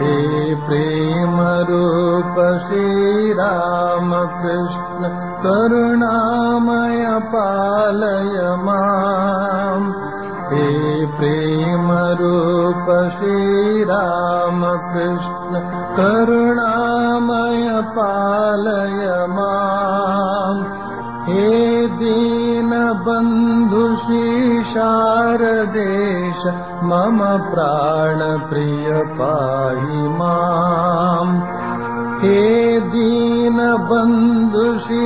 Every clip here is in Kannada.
हे प्रेमरूप श्रीरामकृष्ण करुणामय पालय माम् हे प्रेमरूप श्रीरामकृष्ण करुणामय पालय माम् हे दीनबन्धु शारदेश मम प्राणप्रिय पाहि माम् हे दीनबन्धु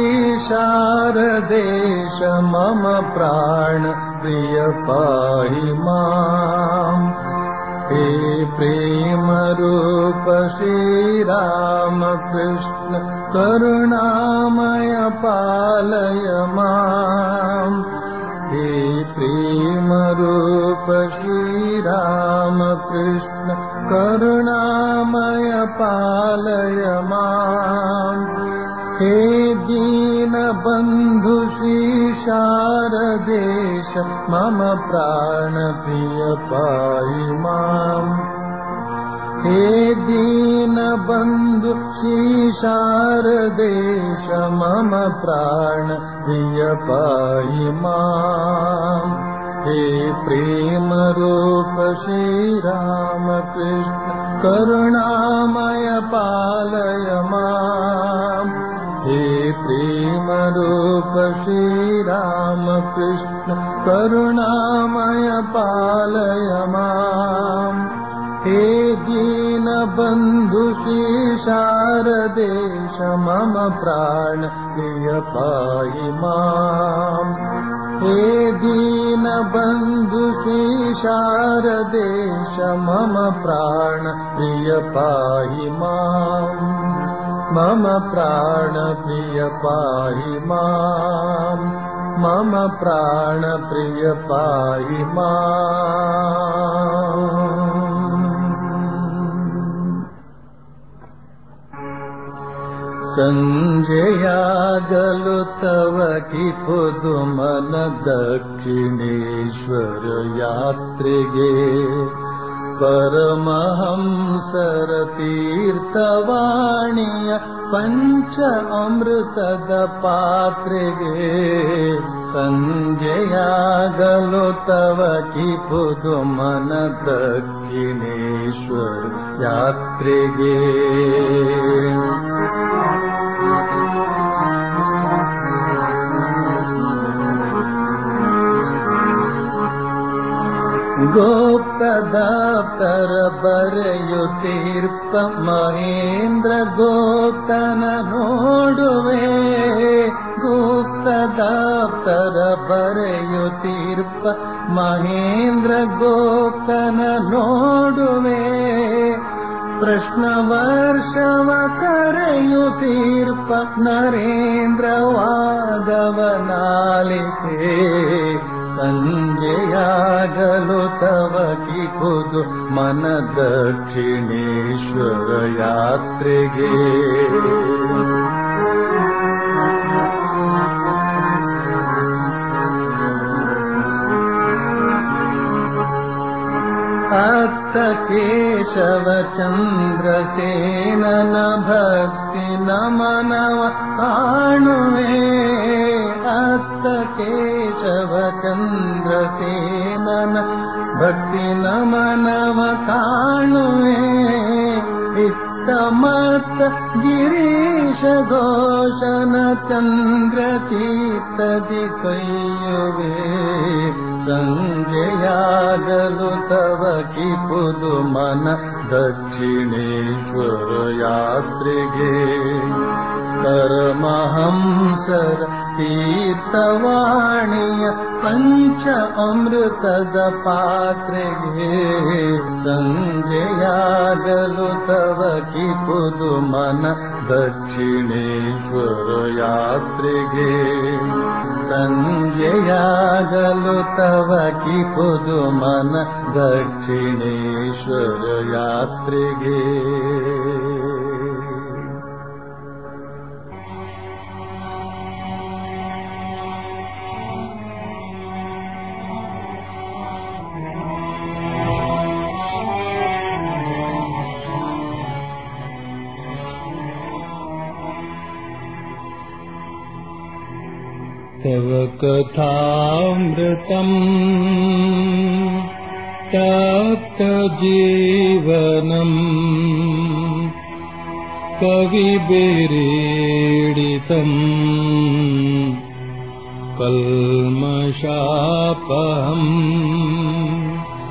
शारदेश मम प्राणप्रिय पाहि माम् हे प्रेमरूप श्रीरामकृष्ण करुणामय पालय माम् हे प्रेमरूप श्रीरामकृष्ण करुणामय पालय माम् हे दीनबन्धु शारदेश मम प्राणप्रिय पाहि माम् हे दीनबन्धु शारदेश मम प्राणप्रिय पाहि माम् हे प्रेमरूप श्रीरामकृष्ण करुणामय पालय माम् हे प्रेमरूप श्रीरामकृष्ण करुणामय पालय माम् हे दीनबन्धु शारदेश मम प्राण प्रिय पाहि माम् हे दीनबन्धु शारदेश मम प्राण प्रिय पाहि माम् मम प्राणप्रिय पाहि माम् मम प्राणप्रिय पाहि माम् सञ्जयागलु तव कि पुदुमन दक्षिणेश्वर यात्रिगे परमहंसर तीर्थवाणीय पञ्च अमृतद पात्रिगे सञ्जयागलो तव कि पुदुमन दक्षिणेश्वर यात्रिगे गोप्तदाप्तर बರೆಯುತ್ತೀರ್ಪ ಮಹೇಂದ್ರ ಗೋಪ್ತನ ನೋಡುವೆ ಗುಪ್ತದಾಪ್ತರ ಬರೆಯುತ್ತೀರ್ಪ ಮಹೇಂದ್ರ ಗೋಪ್ತನ ನೋಡುವೆ ಪ್ರಶ್ನ ವರ್ಷವ ಕರೆಯುತ್ತೀರ್ಪ ನರೇಂದ್ರ ವಾದವನಾಲಿಕೆ ಸಂಜೆಯಾಗಲು ತವ ಕಿಪುದು ಮನ ದಕ್ಷಿಣೇಶ್ವರ ಯಾತ್ರೆಗೆ ಅತ್ತ ಕೇಶವ ಚಂದ್ರಸೇನನ ಭಕ್ತಿ ನಮನವ ಕಾಣುವೆ ಅತ್ತ ಕೇಶವ ಚಂದ್ರಸೇನನ ಭಕ್ತಿ ನಮನವ ಕಾಣುವೆ ಇತ್ತ ಮತ್ತ ಗಿರೀಶ ಘೋಷನ ಚಂದ್ರ ಚೀತದಿ ಕೈಯುವೆ ಸಂಜೆಯಾಗಲು ತವ ಕಿಪುದು ಮನ ದಕ್ಷಿಣೇಶ್ವರ ಯಾತ್ರೆಗೆ ಪರಮಹಂಸರ ತೀರ್ಥವಾಣಿಯ ಪಂಚ ಅಮೃತದ ಪಾತ್ರೆಗೆ ಸಂಜೆಯಾಗಲು ತವ ಕಿಪುದು ಮನ ದಕ್ಷಿಣೇಶ್ವರ ಯಾತ್ರೆಗೆ ಸಂಜೆಯಾಗಲು ತವ ಕಿಪುದು ಮನ ದಕ್ಷಿಣೇಶ್ವರ ಯಾತ್ರೆಗೆ तव कथामृतम् तप्तजीवनम् कविभिरीडितम् कल्मषापहम्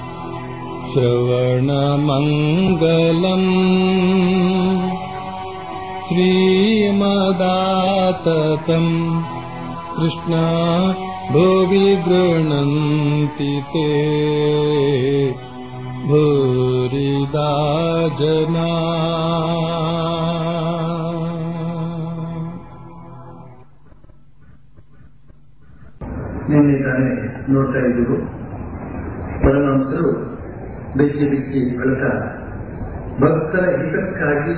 श्रवणमङ्गलम् श्रीमदाततम् कृष्णा भुवि गृह्णन्ति ते भूरिदा जना ನಿನ್ನೆ ತಾನೇ ನೋಡ್ತಾ ಇದ್ದೀವಿ ಪರಮಹಂಸರು ಬೆಚ್ಚಿ ಬಿಚ್ಚಿ ಬೆಳಕ ಭಕ್ತರ ಹಿತಕ್ಕಾಗಿ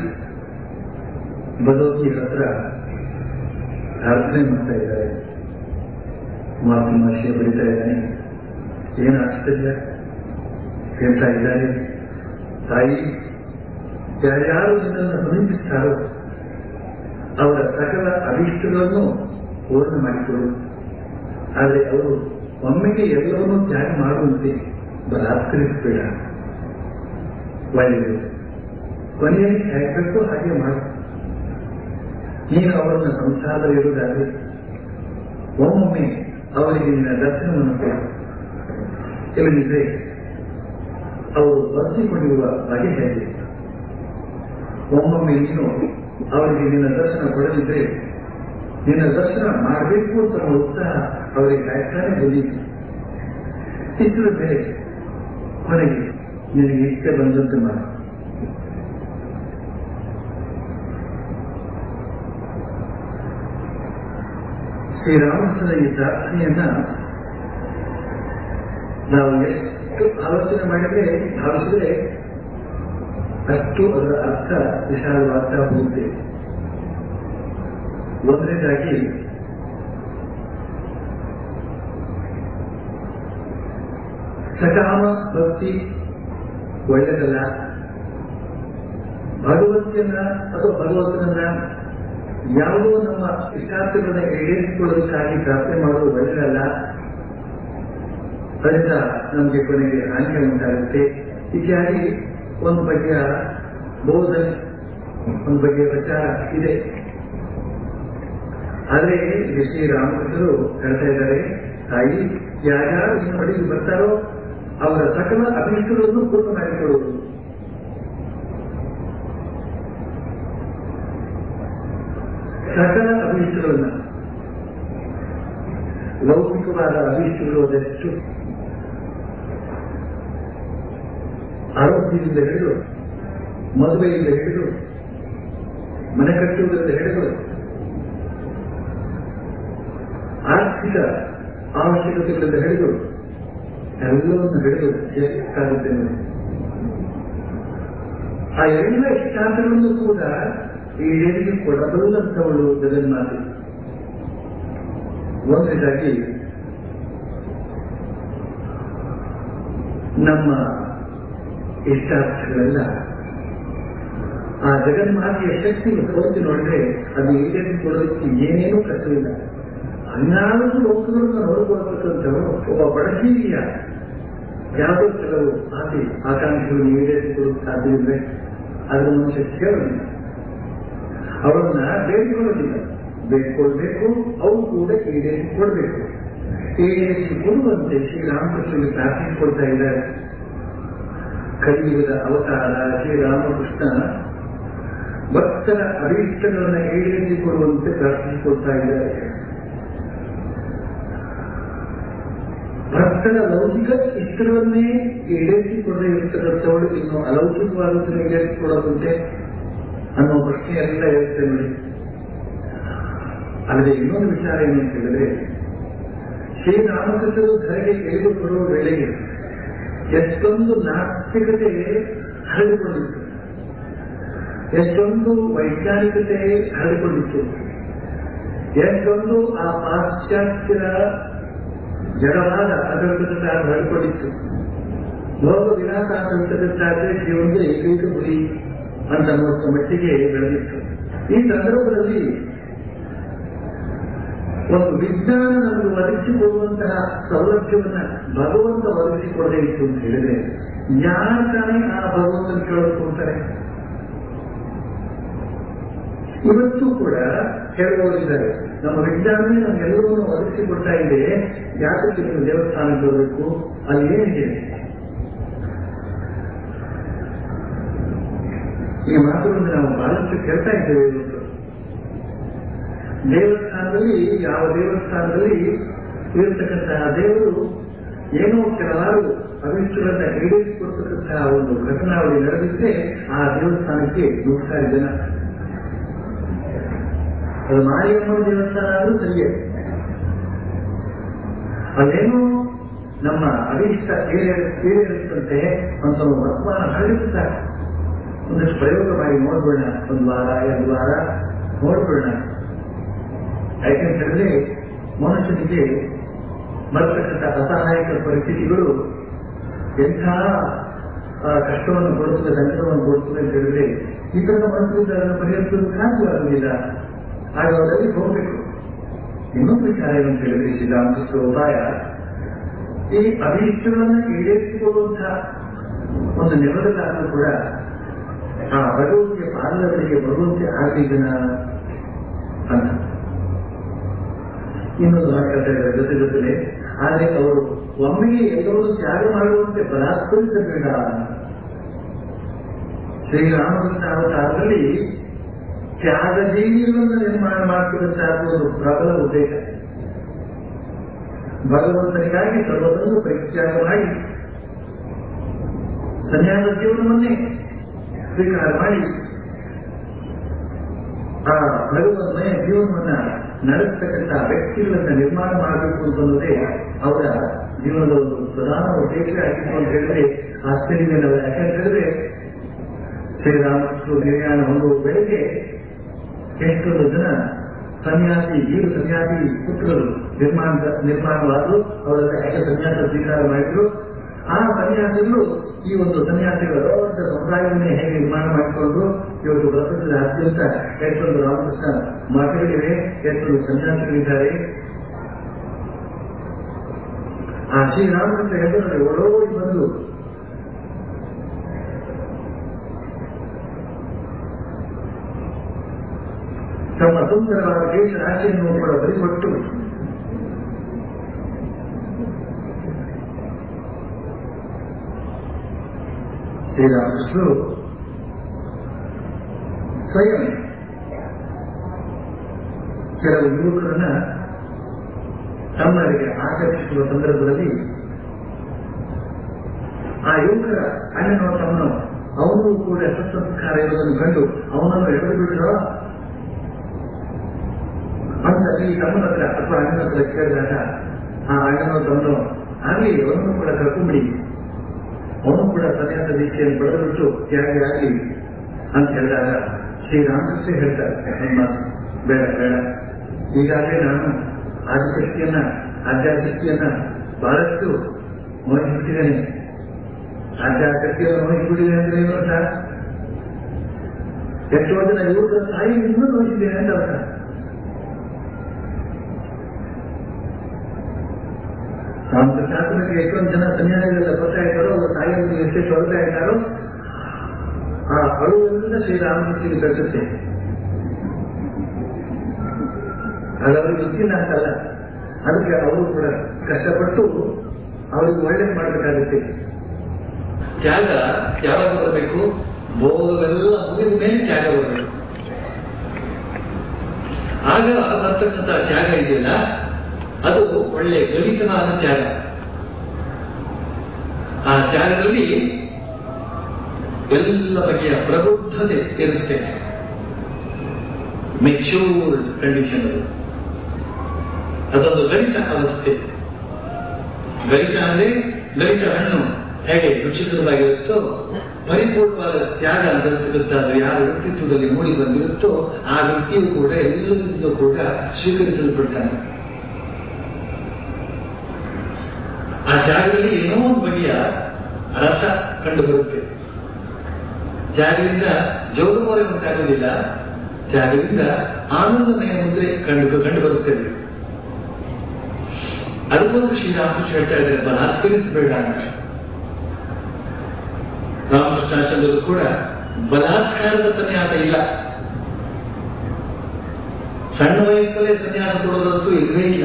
ಬದೋಕಿ ಹತ್ರ ಪ್ರಾರ್ಥನೆ ಮಾಡ್ತಾ ಇದ್ದಾರೆ ಮಾತು ಮಹರ್ಷಿ ಬರೀತಾ ಇದ್ದಾನೆ ಏನು ಆಶ್ಚರ್ಯ ಹೇಳ್ತಾ ಇದ್ದಾರೆ ತಾಯಿ ಯಾರ್ಯಾರು ನಿನ್ನನ್ನು ಸಮೀಪಿಸ್ತಾರೋ ಅವರ ಸಕಲ ಅಭೀಷ್ಟಗಳನ್ನು ಪೂರ್ಣ ಮಾಡಿಕೊಡು ಆದರೆ ಅವರು ಒಮ್ಮೆಗೆ ಎಲ್ಲವನ್ನೂ ತ್ಯಾಗ ಮಾಡುವಂತೆ ಬಲಾತ್ಕರಿಸಬೇಡ ಒಳ್ಳೆಯದು ಕೊನೆಯಲ್ಲಿ ಹೇಗಬೇಕೋ ಹಾಗೆ ಮಾಡು ನೀನು ಅವರನ್ನು ಸಂಸಾರ ಇರುವುದಾದರೆ ಒಮ್ಮೊಮ್ಮೆ ಅವರಿಗೆ ನಿನ್ನ ದರ್ಶನವನ್ನು ಕೊಡು ಇಲ್ಲದಿದ್ದರೆ ಅವರು ಬರ್ಸಿಕೊಂಡಿರುವ ಬಗೆ ಹೇಗೆ ಒಮ್ಮೊಮ್ಮೆ ನೀನು ಅವರಿಗೆ ನಿನ್ನ ದರ್ಶನ ಕೊಡದಿದ್ದರೆ ನಿನ್ನ ದರ್ಶನ ಮಾಡಬೇಕು ಅಂತ ಉತ್ಸಾಹ ಅವರಿಗೆ ಕಾಯ್ತಾನೆ ಬಂದಿತ್ತು ಇಷ್ಟರ ಮೇಲೆ ಕೊನೆಗೆ ನಿನಗೆ ಇಚ್ಛೆ ಬಂದಂತೆ ಮಾಡು ಶ್ರೀರಾಮಕೃಷ್ಣನ ಈ ಪ್ರಾರ್ಥನೆಯನ್ನ ನಾವು ಎಷ್ಟು ಆಲೋಚನೆ ಮಾಡಿದ್ರೆ ಭಾವಿಸಿದ್ರೆ ಅಷ್ಟು ಅದರ ಅರ್ಥ ವಿಶಾಲವಾಗ್ತಾ ಹೋಗುತ್ತೆ ಒಂದನೇದಾಗಿ ಸಕಾಮ ಭಕ್ತಿ ಒಳ್ಳೆಯದಲ್ಲ ಭಗವಂತನ ಅಥವಾ ಭಗವಂತನನ್ನ ಯಾವುದೋ ನಮ್ಮ ಇಷ್ಟಾರ್ಥಗಳನ್ನ ಈಡೇರಿಸಿಕೊಳ್ಳೋದಕ್ಕಾಗಿ ಪ್ರಾರ್ಥನೆ ಮಾಡೋದು ಒಳ್ಳೆಯದಲ್ಲ ಅದರಿಂದ ನಮಗೆ ಕೊನೆಗೆ ಹಾನಿ ಉಂಟಾಗುತ್ತೆ ಇತ್ಯಾದಿ ಒಂದು ಬಗೆಯ ಬೋಧನೆ ಒಂದು ಬಗೆಯ ಪ್ರಚಾರ ಇದೆ ಆದರೆ ಇಲ್ಲಿ ಶ್ರೀರಾಮಕೃಷ್ಣರು ಹೇಳ್ತಾ ಇದ್ದಾರೆ ತಾಯಿ ಯಾರ್ಯಾರು ನಿಮ್ಮ ಬಳಿಗೆ ಬರ್ತಾರೋ ಅವರ ಸಕಲ ಅಭಿಷ್ಟಗಳನ್ನು ಪೂರ್ಣ ಮಾಡಿಕೊಳ್ಳುವುದು ಸಕಲ ಅಭಿಷ್ಟಗಳನ್ನ ಲೌಕಿಕವಾದ ಅಭಿಷ್ಟಗಳು ಅದೆಷ್ಟು ಆರೋಗ್ಯದಿಂದ ಹಿಡಿದು ಮದುವೆಯಿಂದ ಹಿಡಿದು ಮನೆ ಕಟ್ಟುವುದರಿಂದ ಹಿಡಿದು ಆರ್ಥಿಕ ಅವಶ್ಯಕತೆಗಳಿಂದ ಹಿಡಿದು ಎಲ್ಲವನ್ನು ಹಿಡಿದು ಸೇರಿಸುತ್ತಾಗುತ್ತೇನೆ ಆ ಎಲ್ಲ ಇಷ್ಟಾರ್ಥಗಳನ್ನು ಕೂಡ ಈಡೇರಿಗೆ ಕೊಡಬಲ್ಲಂಥವಳು ಜಗನ್ಮಾತೆ ಒಂದನೇದಾಗಿ ನಮ್ಮ ಇಷ್ಟಾರ್ಥಗಳೆಲ್ಲ ಆ ಜಗನ್ಮಾತೆಯ ಶಕ್ತಿಗೆ ಹೋಲಿಸಿ ನೋಡಿದ್ರೆ ಅದು ಈಡೇರಿಸಿಕೊಳ್ಳೋದಕ್ಕೆ ಏನೇನೂ ಕಷ್ಟವಿಲ್ಲ ಹನ್ನೆರಡು ಲೋಕಗಳನ್ನು ನೋಡಿಕೊಳ್ತಕ್ಕಂಥವರು ಒಬ್ಬ ಬಡಜೀವಿಯ ಯಾವುದೋ ಕೆಲವು ಆಸೆ ಆಕಾಂಕ್ಷೆಗಳನ್ನು ಈಡೇರಿಸಿಕೊಳ್ಳೋಕೆ ಸಾಧ್ಯವಿದ್ರೆ ಅದರ ಮನುಷ್ಯ ಕೇಳೋದಿಲ್ಲ ಅವರನ್ನ ಬೇಡಿಕೊಳ್ಳೋದಿಲ್ಲ ಬೇಡಿಕೊಳ್ಬೇಕು ಅವು ಕೂಡ ಈಡೇರಿಸಿಕೊಳ್ಬೇಕು ಈಡೇರಿಸಿಕೊಡುವಂತೆ ಶ್ರೀರಾಮಕೃಷ್ಣನಿಗೆ ಪ್ರಾರ್ಥಿಸಿಕೊಳ್ತಾ ಇದ್ದಾರೆ ಕಲಿಯುಗದ ಅವತಾರ ಶ್ರೀರಾಮಕೃಷ್ಣ ಭಕ್ತರ ಅಭೀಷ್ಟಗಳನ್ನು ಈಡೇರಿಸಿಕೊಡುವಂತೆ ಪ್ರಾರ್ಥಿಸಿಕೊಳ್ತಾ ಇದ್ದಾರೆ ಭಕ್ತರ ಲೌಕಿಕ ಇಷ್ಟಗಳನ್ನೇ ಈಡೇರಿಸಿಕೊಳ್ಳದೆ ಇರ್ತಕ್ಕಂಥವಳು ಇನ್ನು ಅಲೌಕಿಕವಾದದನ್ನು ಈಡೇರಿಸಿಕೊಳ್ಳದಂತೆ ಅನ್ನೋ ಪ್ರಶ್ನೆ ಎಲ್ಲ ಇರುತ್ತೆ ನೋಡಿ ಆದರೆ ಇನ್ನೊಂದು ವಿಚಾರ ಏನು ಅಂತ ಹೇಳಿದ್ರೆ ಶ್ರೀರಾಮಕೃಷ್ಣರು ಧರೆಗೆ ಇಳಿದು ಬರುವ ವೇಳೆಗೆ ಎಷ್ಟೊಂದು ನಾಸ್ತಿಕತೆ ಹರಡಿಕೊಂಡಿತ್ತು ಎಷ್ಟೊಂದು ವೈಜ್ಞಾನಿಕತೆ ಹರಡಿಕೊಂಡಿತ್ತು ಎಷ್ಟೊಂದು ಆ ಪಾಶ್ಚಾತ್ಯರ ಜಡವಾದ ಅದೃಷ್ಟ ಹರಡಿಕೊಂಡಿತ್ತು ಭೋಗ ವಿನಾಶ ಅಂತಕ್ಕಂಥದ್ದೇ ಜೀವನದ ಏಕೈಕ ಗುರಿ ಅಂತ ಅನ್ನುವಂಥ ಮಟ್ಟಿಗೆ ಬೆಳೆದಿತ್ತು ಈ ಸಂದರ್ಭದಲ್ಲಿ ಒಂದು ವಿಜ್ಞಾನ ನಮಗೆ ಒದಗಿಸಿಕೊಡುವಂತಹ ಸೌಲಭ್ಯವನ್ನ ಭಗವಂತ ಒದಗಿಸಿಕೊಡದೇ ಇತ್ತು ಅಂತ ಹೇಳಿದ್ರೆ ಯಾರು ತಾನೇ ಆ ಭಗವಂತನ ಕೇಳೋದು ಅಂತಾರೆ ಇವತ್ತು ಕೂಡ ಹೇಳುವವರಿದ್ದಾರೆ ನಮ್ಮ ವಿಜ್ಞಾನವೇ ನಮ್ಗೆಲ್ಲವನ್ನೂ ಒದಗಿಸಿಕೊಡ್ತಾ ಇದೆ ಯಾತಕ್ಕೆ ನೀವು ದೇವಸ್ಥಾನಕ್ಕೆ ಬರಬೇಕು ಅಲ್ಲಿ ಏನಿದೆ ಈ ಮಾತುಗಳನ್ನು ನಾವು ಬಹಳಷ್ಟು ಕೇಳ್ತಾ ಇದ್ದೇವೆ ಇವತ್ತು ದೇವಸ್ಥಾನದಲ್ಲಿ ಯಾವ ದೇವಸ್ಥಾನದಲ್ಲಿ ಇರತಕ್ಕಂತಹ ದೇವರು ಏನೋ ಕೆಲವಾರು ಅಭಿಷ್ಟಗಳನ್ನ ಈಡೇರಿಸಿಕೊಡ್ತಕ್ಕಂತಹ ಒಂದು ಘಟನಾವಳಿ ನಡೆದಿದ್ರೆ ಆ ದೇವಸ್ಥಾನಕ್ಕೆ ನೂರಾರು ಜನ ಅದು ಮಾರಿಯಮ್ಮನ ದೇವಸ್ಥಾನ ಆದ್ರೂ ಸರಿಯೇ ಅದೇನೋ ನಮ್ಮ ಅಭಿಷ್ಟ ಈಡೇರಿಸಿದಂತೆ ಅಂತ ವರ್ತಮಾನ ಹರಡಿಸುತ್ತಾರೆ ಒಂದಷ್ಟು ಪ್ರಯೋಗ ಮಾಡಿ ನೋಡ್ಬಿಡೋಣ ಒಂದು ವಾರ ಎರಡು ವಾರ ನೋಡ್ಬಿಡೋಣ ಯಾಕೆಂತ ಹೇಳಿದ್ರೆ ಮನುಷ್ಯನಿಗೆ ಬರ್ತಕ್ಕಂಥ ಅಸಹಾಯಕ ಪರಿಸ್ಥಿತಿಗಳು ಎಂಥ ಆ, ಕಷ್ಟವನ್ನು ಕೊಡುತ್ತದೆ ಸಂಕಟವನ್ನು ಕೊಡುತ್ತದೆ ಅಂತ ಹೇಳಿದ್ರೆ ಇತರ ಮನಸ್ಸಿಂದ ಅದನ್ನು ಪರಿಹರಿಸಲು ಸಾಧ್ಯವಾಗುವುದಿಲ್ಲ ಆಗ ಅವರಲ್ಲಿ ಹೋಗಬೇಕು ಇನ್ನೊಂದು ವಿಚಾರ ಏನು ಅಂತ ಹೇಳಿದ್ರೆ ಶ್ರೀರಾಮಕೃಷ್ಣ ಉಪಾಯ ಈ ಅಭಿಷ್ಟಗಳನ್ನು ಈಡೇರಿಸಿಕೊಳ್ಳುವಂತಹ ಒಂದು ನೆಲದಲ್ಲಾದರೂ ಕೂಡ ಆ ಭಗವಂತಿಯ ಪಾದಗಳಿಗೆ ಬರುವಂತೆ ಆಗಲಿದ್ದನ ಅಂತ ಇನ್ನೊಂದು ಮಾತುಕತೆ ಜೊತೆ ಜೊತೆಲೆ ಆದರೆ ಅವರು ಒಮ್ಮೆಗೆ ಎಲ್ಲವನ್ನು ತ್ಯಾಗ ಮಾಡುವಂತೆ ಬಲಾತ್ಕರಿಸಬೇಡ ಶ್ರೀರಾಮಕೃಷ್ಣ ಅವತಾರದಲ್ಲಿ ತ್ಯಾಗಜೀವಿಗಳನ್ನು ನಿರ್ಮಾಣ ಮಾಡ್ತಿರುವಂತಹ ಒಂದು ಪ್ರಬಲ ಉದ್ದೇಶ ಭಗವಂತನಿಗಾಗಿ ಸರ್ವದನ್ನು ಪರಿತ್ಯಾಗ ಮಾಡಿ ಸನ್ಯಾಸ ಜೀವನವನ್ನೇ ಸ್ವೀಕಾರ ಮಾಡಿ ಆ ಭಗವಂತನೇ ಜೀವನವನ್ನ ನಡೆಸ್ತಕ್ಕಂಥ ವ್ಯಕ್ತಿಗಳನ್ನ ನಿರ್ಮಾಣ ಮಾಡಬೇಕು ಅಂತನ್ನೋದೇ ಅವರ ಜೀವನದ ಒಂದು ಪ್ರಧಾನ ಉದ್ದೇಶ ಆಗಿತ್ತು ಅಂತ ಹೇಳಿದ್ರೆ ಆಶ್ಚರ್ಯವೇನಲ್ಲ ಯಾಕಂತ ಹೇಳಿದ್ರೆ ಶ್ರೀರಾಮಕೃಷ್ಣ ನಿರ್ಯಾಣ ಹೊಂದುವ ಬೆಳಗ್ಗೆ ಎಷ್ಟೊಂದು ಜನ ಸನ್ಯಾಸಿ ಈರು ಸನ್ಯಾಸಿ ಪುತ್ರರು ನಿರ್ಮಾಣ ನಿರ್ಮಾಣವಾದರು ಅವರೆಲ್ಲ ಯಾಕೆ ಸನ್ಯಾಸ ಸ್ವೀಕಾರ ಮಾಡಿದ್ರು ಆ ಸನ್ಯಾಸಿಗಳು ಈ ಒಂದು ಸನ್ಯಾಸಿಗಳ ದೊಡ್ಡ ಸಮುದಾಯವನ್ನೇ ಹೇಗೆ ನಿರ್ಮಾಣ ಮಾಡಿಕೊಂಡು ಇವತ್ತು ಪ್ರಪಂಚದಾದ್ಯಂತ ಎಷ್ಟೊಂದು ರಾಮಕೃಷ್ಣ ಮಠಗಳಿವೆ ಎಷ್ಟೊಂದು ಸನ್ಯಾಸಿಗಳಿದ್ದಾರೆ ಆ ಶ್ರೀರಾಮಕೃಷ್ಣ ಹೆಸರಲ್ಲಿ ಒಳೋಡಿ ಬಂದು ತಮ್ಮ ಸುಂದರವಾದ ದೇಶ ರಾಶಿಯನ್ನು ಕೂಡ ಬರಿಕೊಟ್ಟು ಶ್ರೀರಾಮಕೃಷ್ಣರು ಸ್ವಯಂ ಕೆಲವು ಯುವಕರನ್ನ ತಮ್ಮರಿಗೆ ಆಕರ್ಷಿಸುವ ಸಂದರ್ಭದಲ್ಲಿ ಆ ಯುವಕರ ಅಣ್ಣನೋ ತಮ್ಮನೋ ಅವನು ಕೂಡ ಸತ್ಸಂಸ್ಕಾರ ಇರುವುದನ್ನು ಕಂಡು ಅವನನ್ನು ಎಳೆದು ಬಿಟ್ಟರೋ ಅಂತ ಈ ತಮ್ಮನ ಹತ್ರ ಅಥವಾ ಅಣ್ಣನ ಹತ್ರ ಕೇಳಿದಾಗ ಆ ಅಣ್ಣನೋ ತಮ್ಮನೋ ಆಗಲಿ ಅವನನ್ನು ಕೂಡ ಕರ್ಕೊಂಡ್ಬಿಡಿ ಅವನು ಕೂಡ ಸನ್ಯಾಸ ದೀಕ್ಷೆಯನ್ನು ಪಡೆದುಬಿಟ್ಟು ತ್ಯಾಗಿ ಆಗಲಿ ಅಂತ ಹೇಳಿದಾಗ ಶ್ರೀರಾಮಕೃಷ್ಣ ಹೇಳ್ತಾರೆ ನಿಮ್ಮ ಬೇಡ ಬೇಡ ಈಗಾಗಲೇ ನಾನು ಆದಿಶಕ್ತಿಯನ್ನ ಆಧ್ಯಾಶಕ್ತಿಯನ್ನ ಬಹಳಷ್ಟು ಮೋಹಿಸಿದ್ದೇನೆ ಆಧ್ಯಾಶಕ್ತಿಯನ್ನು ಮೋಹಿಸಿಬಿಟ್ಟಿದೆ ಅಂದ್ರೆ ಏನು ಅರ್ಥ ಎಷ್ಟೋ ಜನ ಯುವಕರ ತಾಯಿ ಇನ್ನೂ ಮೋಹಿಸಿದ್ದೇನೆ ಅಂತ ಅರ್ಥ ಸ್ವಾತಂತ್ರ್ಯ ಶಾಸನಕ್ಕೆ ಎಷ್ಟೊಂದು ಜನ ಸನ್ಯಾಸಿಗಳೆಲ್ಲ ಬರ್ತಾ ಇದ್ದಾರೋ ಅವರ ತಾಯಿಯನ್ನು ಎಷ್ಟೆಷ್ಟು ಹೊರತಾ ಇದ್ದಾರೋ ಆ ಅಳುವಿನಿಂದ ಶ್ರೀರಾಮಕೃಷ್ಣಗೆ ತಗ್ಗುತ್ತೆ ಹಾಗಾದ್ರೆ ಗೊತ್ತಿಲ್ಲ ಅಂತಲ್ಲ ಅದಕ್ಕೆ ಅವರು ಕೂಡ ಕಷ್ಟಪಟ್ಟು ಅವರಿಗೆ ಒಳ್ಳೆ ಮಾಡಬೇಕಾಗುತ್ತೆ ತ್ಯಾಗ ಯಾವಾಗ ಬರಬೇಕು ಭೋಗವೆಲ್ಲ ಮುಗಿದ ಮೇಲೆ ತ್ಯಾಗ ಬರಬೇಕು ಆಗ ಬರ್ತಕ್ಕಂಥ ತ್ಯಾಗ ಇದೆಯಲ್ಲ ಅದು ಒಳ್ಳೆ ಗಣಿತವಾದ ತ್ಯಾಗ ಆ ತ್ಯಾಗದಲ್ಲಿ ಎಲ್ಲ ಬಗೆಯ ಪ್ರಬುದ್ಧತೆ ಇರುತ್ತೆ ಮೆಚ್ಯೂರ್ಡ್ ಕಂಡೀಷನ್ ಅದು ಅದೊಂದು ಗಣಿತ ಅವಸ್ಥೆ ಗಣಿತ ಅಂದ್ರೆ ಗಣಿತ ಹಣ್ಣು ಹೇಗೆ ರುಚಿಕರವಾಗಿರುತ್ತೋ ಪರಿಪೂರ್ಣವಾದ ತ್ಯಾಗ ಅಂತ ಅದು ಯಾರ ವ್ಯಕ್ತಿತ್ವದಲ್ಲಿ ಮೂಡಿ ಬಂದಿರುತ್ತೋ ಆ ವ್ಯಕ್ತಿಯು ಕೂಡ ಎಲ್ಲರಿಂದ ಕೂಡ ಸ್ವೀಕರಿಸಲ್ಪಡ್ತಾನೆ ಆ ತ್ಯಾಗದಲ್ಲಿ ಏನೋ ಒಂದು ಬಗೆಯ ರಸ ಕಂಡು ಬರುತ್ತೆ ತ್ಯಾಗದಿಂದ ಜೋಗಮೋರೆ ಉಂಟಾಗುವುದಿಲ್ಲ ತ್ಯಾಗದಿಂದ ಆನಂದಮಯ ಮುದ್ರೆ ಕಂಡು ಕಂಡು ಬರುತ್ತೇವೆ ಅದಕ್ಕೋಸ್ಕರ ಶ್ರೀರಾಮಕೃಷ್ಣ ಹೇಳ್ತಾ ಇದ್ದಾರೆ ಬಲಾತ್ಕರಿಸಬೇಡ ಅಂತ ರಾಮಕೃಷ್ಣಾಶ್ರಮದಲ್ಲೂ ಕೂಡ ಬಲಾತ್ಕಾರದ ಸನ್ಯಾಸ ಇಲ್ಲ ಸಣ್ಣ ವಯಸ್ಸಲ್ಲೇ ಸನ್ಯಾಸ ಕೊಡೋದಂತೂ ಇಲ್ಲವೇ ಇಲ್ಲ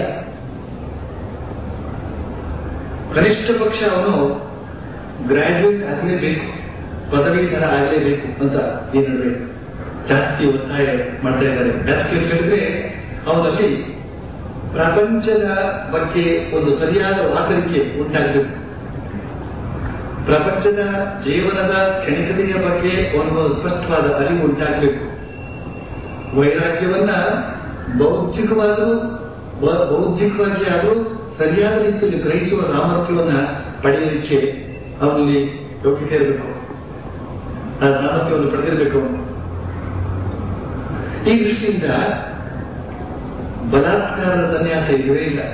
ಕನಿಷ್ಠ ಪಕ್ಷ ಅವನು ಗ್ರಾಜ್ಯುಯೇಟ್ ಆಗಲೇಬೇಕು ಪದವೀಧರ ಆಗಲೇಬೇಕು ಅಂತ ಈ ನಡುವೆ ಜಾಸ್ತಿ ಒತ್ತಾಯ ಮಾಡ್ತಾ ಇದ್ದಾರೆ ಯಾಕೆ ಹೇಳಿದ್ರೆ ಅವನಲ್ಲಿ ಪ್ರಪಂಚದ ಬಗ್ಗೆ ಒಂದು ಸರಿಯಾದ ವಾಕರಿಕೆ ಉಂಟಾಗಬೇಕು ಪ್ರಪಂಚದ ಜೀವನದ ಕ್ಷಣಿಕತೆಯ ಬಗ್ಗೆ ಒಂದು ಸ್ಪಷ್ಟವಾದ ಅರಿವು ಉಂಟಾಗಬೇಕು ವೈರಾಗ್ಯವನ್ನ ಬೌದ್ಧಿಕವಾದರೂ ಬ- ಬೌದ್ಧಿಕವಾಗಿ ಆದರೂ ಸರಿಯಾದ ರೀತಿಯಲ್ಲಿ ಗ್ರಹಿಸುವ ಸಾಮರ್ಥ್ಯವನ್ನ ಪಡೆಯಲಿಕ್ಕೆ ಅವನಲ್ಲಿ ಯೋಗ್ಯತೆ ಇರಬೇಕು ಆ ಸಾಮರ್ಥ್ಯವನ್ನು ಪಡೆದಿರಬೇಕು ಅವನು. ಈ ದೃಷ್ಟಿಯಿಂದ ಬಲಾತ್ಕಾರದ ಸನ್ಯಾಸ ಇಲ್ಲವೇ ಇಲ್ಲ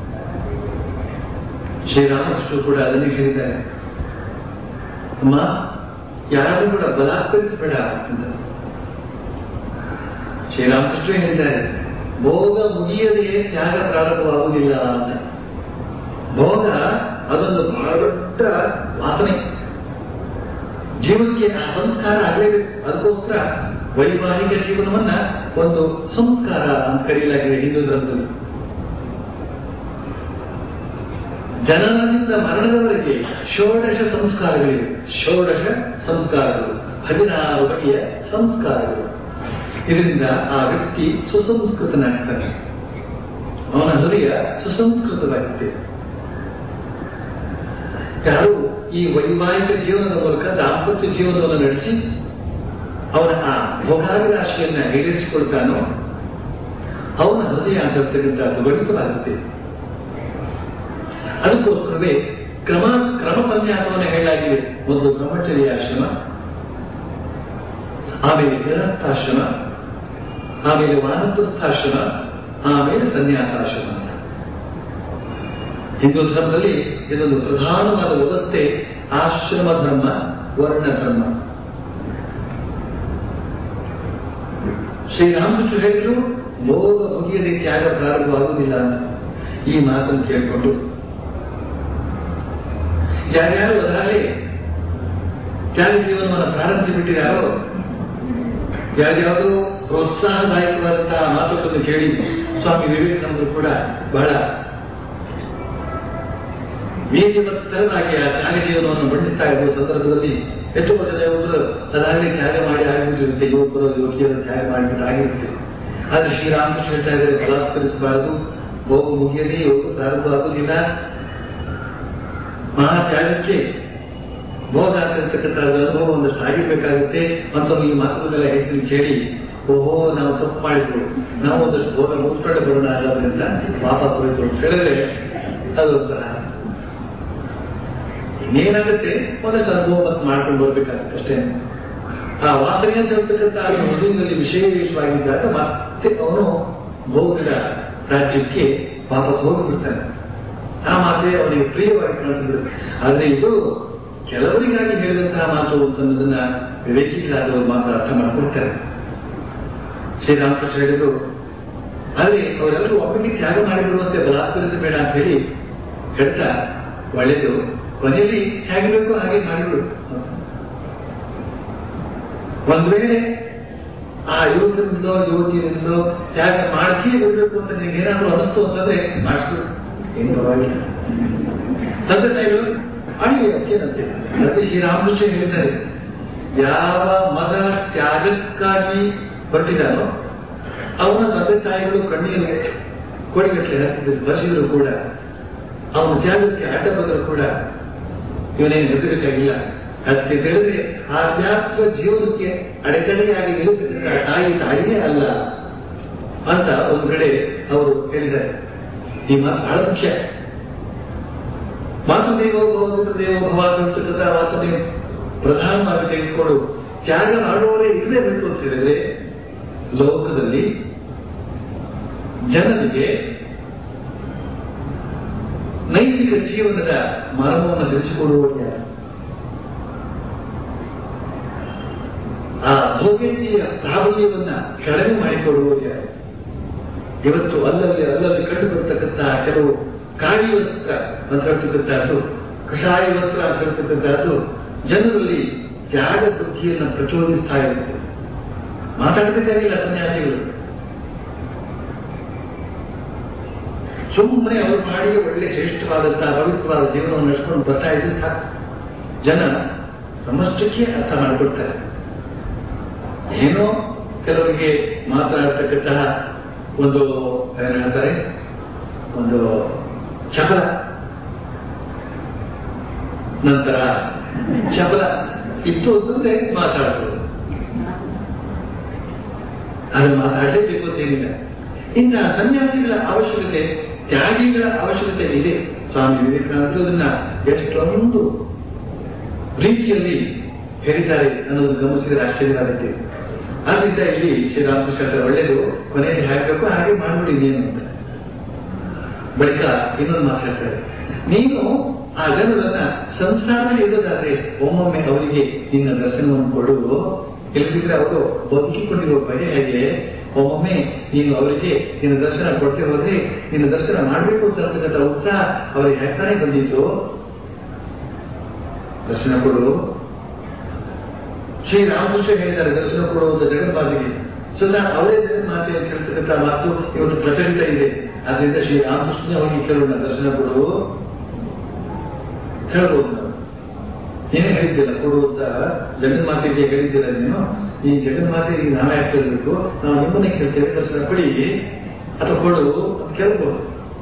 ಶ್ರೀರಾಮಕೃಷ್ಣ ಕೂಡ ಅದನ್ನೇ ಹೇಳಿದ್ದಾರೆ ಅಮ್ಮ ಯಾರು ಕೂಡ ಬಲಾತ್ಕರಿಸಬೇಡ ಅಂತ ಶ್ರೀರಾಮಕೃಷ್ಣ ಹೇಳಿದ್ದಾರೆ ಭೋಗ ಮುಗಿಯದೆಯೇ ತ್ಯಾಗ ಪ್ರಾರಂಭವಾಗುವುದಿಲ್ಲ ಅಂತ ಭೋಗ ಅದೊಂದು ಬಹಳ ದೊಡ್ಡ ವಾಸನೆ ಜೀವನಕ್ಕೆ ಆ ಸಂಸ್ಕಾರ ಆಗಲೇಬೇಕು ಅದಕ್ಕೋಸ್ಕರ ವೈವಾಹಿಕ ಜೀವನವನ್ನ ಒಂದು ಸಂಸ್ಕಾರ ಅಂತ ಕರೆಯಲಾಗಿದೆ ಹಿಂದೂ ಧರ್ಮದಲ್ಲಿ ಜನನದಿಂದ ಮರಣದವರೆಗೆ ಷೋಡಶ ಸಂಸ್ಕಾರಗಳಿವೆ ಷೋಡಶ ಸಂಸ್ಕಾರಗಳು ಹದಿನಾರು ಬಗೆಯ ಸಂಸ್ಕಾರಗಳು ಇದರಿಂದ ಆ ವ್ಯಕ್ತಿ ಸುಸಂಸ್ಕೃತನಾಗ್ತಾನೆ ಅವನ ಹೃದಯ ಸುಸಂಸ್ಕೃತವಾಗುತ್ತೆ ಯಾರು ಈ ವೈವಾಹಿಕ ಜೀವನದ ಮೂಲಕ ದಾಂಪತ್ಯ ಜೀವನವನ್ನು ನಡೆಸಿ ಅವನ ಆ ಭೋಗಾಭಿಲಾಷೆಯನ್ನ ಈಡೇರಿಸಿಕೊಳ್ತಾನೋ ಅವನ ಹೃದಯ ಅಂತಕ್ಕಂಥ ದ್ವೈತವಾಗುತ್ತೆ ಅದಕ್ಕೋಸ್ಕರವೇ ಕ್ರಮ ಕ್ರಮ ಸನ್ಯಾಸವನ್ನು ಹೇಳಲಾಗಿದೆ ಒಂದು ಬ್ರಹ್ಮಚರ್ಯ ಆಶ್ರಮ ಆಮೇಲೆ ಗೃಹಸ್ಥಾಶ್ರಮ ಆಮೇಲೆ ವಾನಪ್ರಸ್ಥಾಶ್ರಮ ಆಮೇಲೆ ಸನ್ಯಾಸಾಶ್ರಮ ಅಂತ. ಹಿಂದೂ ಧರ್ಮದಲ್ಲಿ ಇದೊಂದು ಪ್ರಧಾನವಾದ ವ್ಯವಸ್ಥೆ ಆಶ್ರಮ ಧರ್ಮ ವರ್ಣ ಧರ್ಮ ಶ್ರೀರಾಮಕೃಷ್ಣ ಹೇಳಿದ್ರು ಭೋಗ ಮುಗಿಯದೆ ತ್ಯಾಗ ಪ್ರಾರಂಭವಾಗುವುದಿಲ್ಲ ಅಂತ ಈ ಮಾತನ್ನು ಕೇಳಿಕೊಂಡು ಯಾರ್ಯಾರು ಅದರಲ್ಲಿ ತ್ಯಾಗ ಜೀವನವನ್ನು ಪ್ರಾರಂಭಿಸಿಬಿಟ್ಟಿದ್ದಾರೋ ಯಾರ್ಯಾವುದು ಪ್ರೋತ್ಸಾಹದಾಯಕವಾದಂತಹ ಮಾತುಗಳನ್ನು ಕೇಳಿ ಸ್ವಾಮಿ ವಿವೇಕಾನಂದರು ಕೂಡ ಬಹಳ ವೀರ್ಯವತ್ತರಾಗಿ ಆ ತ್ಯಾಗ ಜೀವನವನ್ನು ಮಂಡಿಸ್ತಾ ಇರುವ ಸಂದರ್ಭದಲ್ಲಿ ಎಷ್ಟೋ ಜನ ಒಬ್ಬರು ಅದಾಗಲೇ ತ್ಯಾಗ ಮಾಡಿ ಆಗಿಬಿಟ್ಟಿರುತ್ತೆ ಯುವಕರು ಯುವತಿಯರು ತ್ಯಾಗ ಮಾಡಿಬಿಟ್ಟು ಆಗಿರುತ್ತೆ ಆದ್ರೆ ಶ್ರೀರಾಮಕೃಷ್ಣ ಹೇಳ್ತಾ ಇದ್ದಾರೆ ಬಲಾತ್ಕರಿಸಬಾರದು ಭೋಗ ಮುಗಿಯದೆ ಯೋಗ ಪ್ರಾರಂಭವಾಗುವುದಿಲ್ಲ ಮಹಾ ತ್ಯಾಗಕ್ಕೆ ಭೋಗ ಆಗಿರ್ತಕ್ಕಂಥ ಅನುಭವ ಒಂದಷ್ಟು ಆಗಿರ್ಬೇಕಾಗುತ್ತೆ ಅಂತ ಈ ಮಾತುಗಳೆಲ್ಲ ಹೇಳ್ತೀನಿ ಕೇಳಿ ಓಹೋ ನಾವು ತಪ್ಪು ಮಾಡಿದ್ರು ನಾವು ಒಂದಷ್ಟು ಭೋಗ ಮುಗಿಸ್ಕೊಂಡು ಬರೋಣ ಅನ್ನೋದ್ರಿಂದ ವಾಪಸ್ ಹೋಯ್ತು ಅಂತ ಹೇಳಿದ್ರೆ ಅದು ಒಂಥರ ಇನ್ನೇನಾಗುತ್ತೆ ಒಂದಷ್ಟು ಅನುಭವ ಮತ್ತೆ ಮಾಡ್ಕೊಂಡು ಬರ್ಬೇಕಾಗುತ್ತೆ ಅಷ್ಟೇ ಆ ವಾಸನೆಯ ಹೇಳ್ತಕ್ಕಂಥ ಮದುವಿನಲ್ಲಿ ವಿಶೇಷವಾಗಿದ್ದಾಗ ಮತ್ತೆ ಅವನು ಭೋಗದ ರಾಜ್ಯಕ್ಕೆ ವಾಪಸ್ ಹೋಗಿಬಿಡ್ತಾನೆ ಆ ಮಾತೇ ಅವನಿಗೆ ಪ್ರಿಯವಾಗಿ ಕಾಣಿಸ್ಬಿಡುತ್ತೆ ಆದ್ರೆ ಇದು ಕೆಲವರಿಗಾಗಿ ಹೇಳಿದಂತಹ ಮಾತು ಅನ್ನೋದನ್ನ ವಿವೇಕಿಗಳಾದವರು ಮಾತ್ರ ಅರ್ಥ ಮಾಡ್ಕೊಳ್ತಾರೆ ಶ್ರೀರಾಮಕೃಷ್ಣ ಹೇಳಿದ್ರು ಅಲ್ಲಿ ಅವರೆಲ್ಲರೂ ಒಬ್ಬರಿಗೆ ತ್ಯಾಗ ಮಾಡಿಬಿಡುವಂತೆ ಬಲಾತ್ಕರಿಸಬೇಡ ಅಂತ ಹೇಳಿ ಹೇಳ್ತಾ ಒಳ್ಳೆಯದು ಕೊನೆಯಲ್ಲಿ ಹೇಗೆ ಬೇಕು ಹಾಗೆ ಮಾಡಿಬಿಡು ಒಂದ್ ವೇಳೆ ಆ ಯುವಕರಿಂದಲೋ ಯುವತಿಯರಿಂದಲೋ ತ್ಯಾಗ ಮಾಡಿಸಿ ಬಿಡ್ಬೇಕು ಅಂತ ನಿಮ್ಗೆ ಏನಾದ್ರು ಅನಿಸ್ತು ಅಂತಂದ್ರೆ ಮಾಡಿಸ್ಬಿಡು ಏನು ಪರವಾಗಿಲ್ಲ ತಂದೆ ತಾಯಿಗಳು ಅಳಿ ಅಕ್ಕೇನಂತೆ ಅದಕ್ಕೆ ಶ್ರೀರಾಮಕೃಷ್ಣ ಹೇಳಿದ್ದಾರೆ ಯಾವ ಮಗ ತ್ಯಾಗಕ್ಕಾಗಿ ಹೊರಟಿದಾನೋ ಅವನ ತಂದೆ ತಾಯಿಗಳು ಕಣ್ಣೀರು ಕೋಡಿಗಟ್ಟಲೆ ಹಾಕಿದ್ರು ಬಸಿದ್ರು ಕೂಡ ಅವನ ತ್ಯಾಗಕ್ಕೆ ಅಡ್ಡ ಬಂದರೂ ಕೂಡ ಇವನೇನು ಹೆದರಬೇಕಾಗಿಲ್ಲ ಅದಕ್ಕೆ ಹೇಳಿದ್ರೆ ಆಧ್ಯಾತ್ಮಿಕ ಜೀವನಕ್ಕೆ ಅಡೆತಡೆಯಾಗಿ ನಿಲ್ಲುತ್ತಿದ್ದ ತಾಯಿ ತಾಯಿಯೇ ಅಲ್ಲ ಅಂತ ಒಂದು ಕಡೆ ಅವರು ಹೇಳಿದ್ದಾರೆ ಈ ಮಾತು ಬಹಳ ಮುಖ್ಯ ಮಾತೃದೇವೋ ಭಗವಂತ ಭವ ಅಂತಕ್ಕಂಥ ಮಾತನ್ನೇ ಪ್ರಧಾನವಾಗಿ ತೆಗೆದುಕೊಂಡು ತ್ಯಾಗ ಮಾಡುವವರೇ ಇರಲೇಬೇಕು ಅಂತ ಹೇಳಿದ್ರೆ ಲೋಕದಲ್ಲಿ ಜನರಿಗೆ ನೈತಿಕ ಜೀವನದ ಮರ್ಮವನ್ನು ತಿಳಿಸಿಕೊಡುವವರು ಯಾರು ಆ ಭೋಗೇಂದ್ರಿಯ ಪ್ರಾಬಲ್ಯವನ್ನ ಕಡಿಮೆ ಮಾಡಿಕೊಡುವವರು ಯಾರು ಇವತ್ತು ಅಲ್ಲಲ್ಲಿ ಅಲ್ಲಲ್ಲಿ ಕಂಡು ಬರತಕ್ಕಂತಹ ಕೆಲವು ಕಾಳಿ ವಸ್ತ್ರ ಅಂತ ಹೇಳ್ತಕ್ಕಂಥದ್ದು ಕಷಾಯ ವಸ್ತ್ರ ಅಂತ ಹೇಳ್ತಕ್ಕಂಥದ್ದು ಜನರಲ್ಲಿ ತ್ಯಾಗ ಬುದ್ಧಿಯನ್ನು ಪ್ರಚೋದಿಸ್ತಾ ಇರುತ್ತೆ ಮಾತಾಡ್ತಿದ್ದಾರಿಲ್ಲ ಸನ್ಯಾಸಿಗಳು ಸುಮ್ಮನೆ ಅವರು ಮಾಡಿ ಒಳ್ಳೆ ಶ್ರೇಷ್ಠವಾದಂತಹ ಪವಿತ್ರವಾದ ಜೀವನವನ್ನು ನಡೆಸ್ಕೊಂಡು ಬರ್ತಾ ಇದ್ರೆ ಸಾಕು ಜನ ನಮ್ಮಷ್ಟಕ್ಕೆ ಅರ್ಥ ಮಾಡಿಕೊಡ್ತಾರೆ ಏನೋ ಕೆಲವರಿಗೆ ಮಾತನಾಡ್ತಕ್ಕಂತಹ ಒಂದು ಏನು ಹೇಳ್ತಾರೆ ಒಂದು ಚಪಲ ನಂತರ ಚಪಲ ಇತ್ತು ಅಂತಂದ್ರೆ ಮಾತಾಡ್ಬೋದು ಅದನ್ನು ಮಾತಾಡಲೇಬೇಕು ಅಂತೇನಿಲ್ಲ ಇಂತಹ ಸನ್ಯಾಸಿಗಳ ಅವಶ್ಯಕತೆ ತ್ಯಾಗಿಗಳ ಅವಶ್ಯಕತೆ ಇದೆ ಸ್ವಾಮಿ ವಿವೇಕಾನಂದರು ಅದನ್ನ ಎಷ್ಟೊಂದು ರೀತಿಯಲ್ಲಿ ಹೇಳಿದ್ದಾರೆ ಅನ್ನೋದನ್ನು ಗಮನಿಸಿದರೆ ಆಶ್ಚರ್ಯವಾಗುತ್ತೆ ಆದ್ರಿಂದ ಇಲ್ಲಿ ಶ್ರೀರಾಮಕೃಷ್ಣ ಒಳ್ಳೆಯದು ಕೊನೆಯಲ್ಲಿ ಹಾಕಬೇಕು ಹಾಗೆ ಮಾಡ್ಬಿಡಿ ನೀನು ಅಂತ ಬಳಿಕ ಇನ್ನೊಂದು ಮಾತಾಡ್ತಾರೆ ನೀನು ಆ ಜನರನ್ನ ಸಂಸಾರದಲ್ಲಿ ಇರೋದಾದ್ರೆ ಒಮ್ಮೊಮ್ಮೆ ಅವರಿಗೆ ನಿನ್ನ ದರ್ಶನವನ್ನು ಕೊಡು ಇಲ್ಲದಿದ್ರೆ ಅವರು ಬದುಕಿಕೊಂಡಿರುವ ಬಗೆ ಹೇಗೆ ಒಮ್ಮೊಮ್ಮೆ ನೀನು ಅವರಿಗೆ ನಿನ್ನ ದರ್ಶನ ಕೊಟ್ಟೆ ಹೋದ್ರೆ ನಿನ್ನ ದರ್ಶನ ಮಾಡಬೇಕು ಅಂತ ಅಂತಕ್ಕಂಥ ಉತ್ಸಾಹ ಅವರಿಗೆ ಹೇಳ್ತಾನೆ ಬಂದಿತ್ತು ದರ್ಶನ ಕೊಡು ಶ್ರೀರಾಮಕೃಷ್ಣ ಹೇಳಿದ್ದಾರೆ ದರ್ಶನ ಕೊಡುವಂತ ಜಗನ್ಮಾತೆಗೆ ಸ್ವತಃ ಅವರೇ ಜಗನ್ಮಾತೆ ಅಂತ ಹೇಳ್ತಕ್ಕಂಥ ಮಾತು ಇವತ್ತು ಪ್ರಚಲಿತ ಇದೆ ಆದ್ರಿಂದ ಶ್ರೀರಾಮಕೃಷ್ಣ ಅವರಿಗೆ ಕೇಳೋಣ ದರ್ಶನ ಕೊಡು ಹೇಳ್ಬೋದು ನಾವು ಏನೇ ಹೇಳಿದ್ದಿಲ್ಲ ಕೊಡುವಂತ ಜಗನ್ಮಾತೆಗೆ ಹೇಳಿದ್ದಿಲ್ಲ ನೀನು ಈ ಜಗನ್ಮಾತೆಗೆ ನಾವೇ ಕೇಳಬೇಕು ನಾವು ನಿಮ್ಮನ್ನೇ ಕೇಳ್ತೇವೆ ದರ್ಶನ ಕೊಡಿ ಅಥವಾ ಕೊಡು ಅಂತ ಕೇಳ್ಬೋದು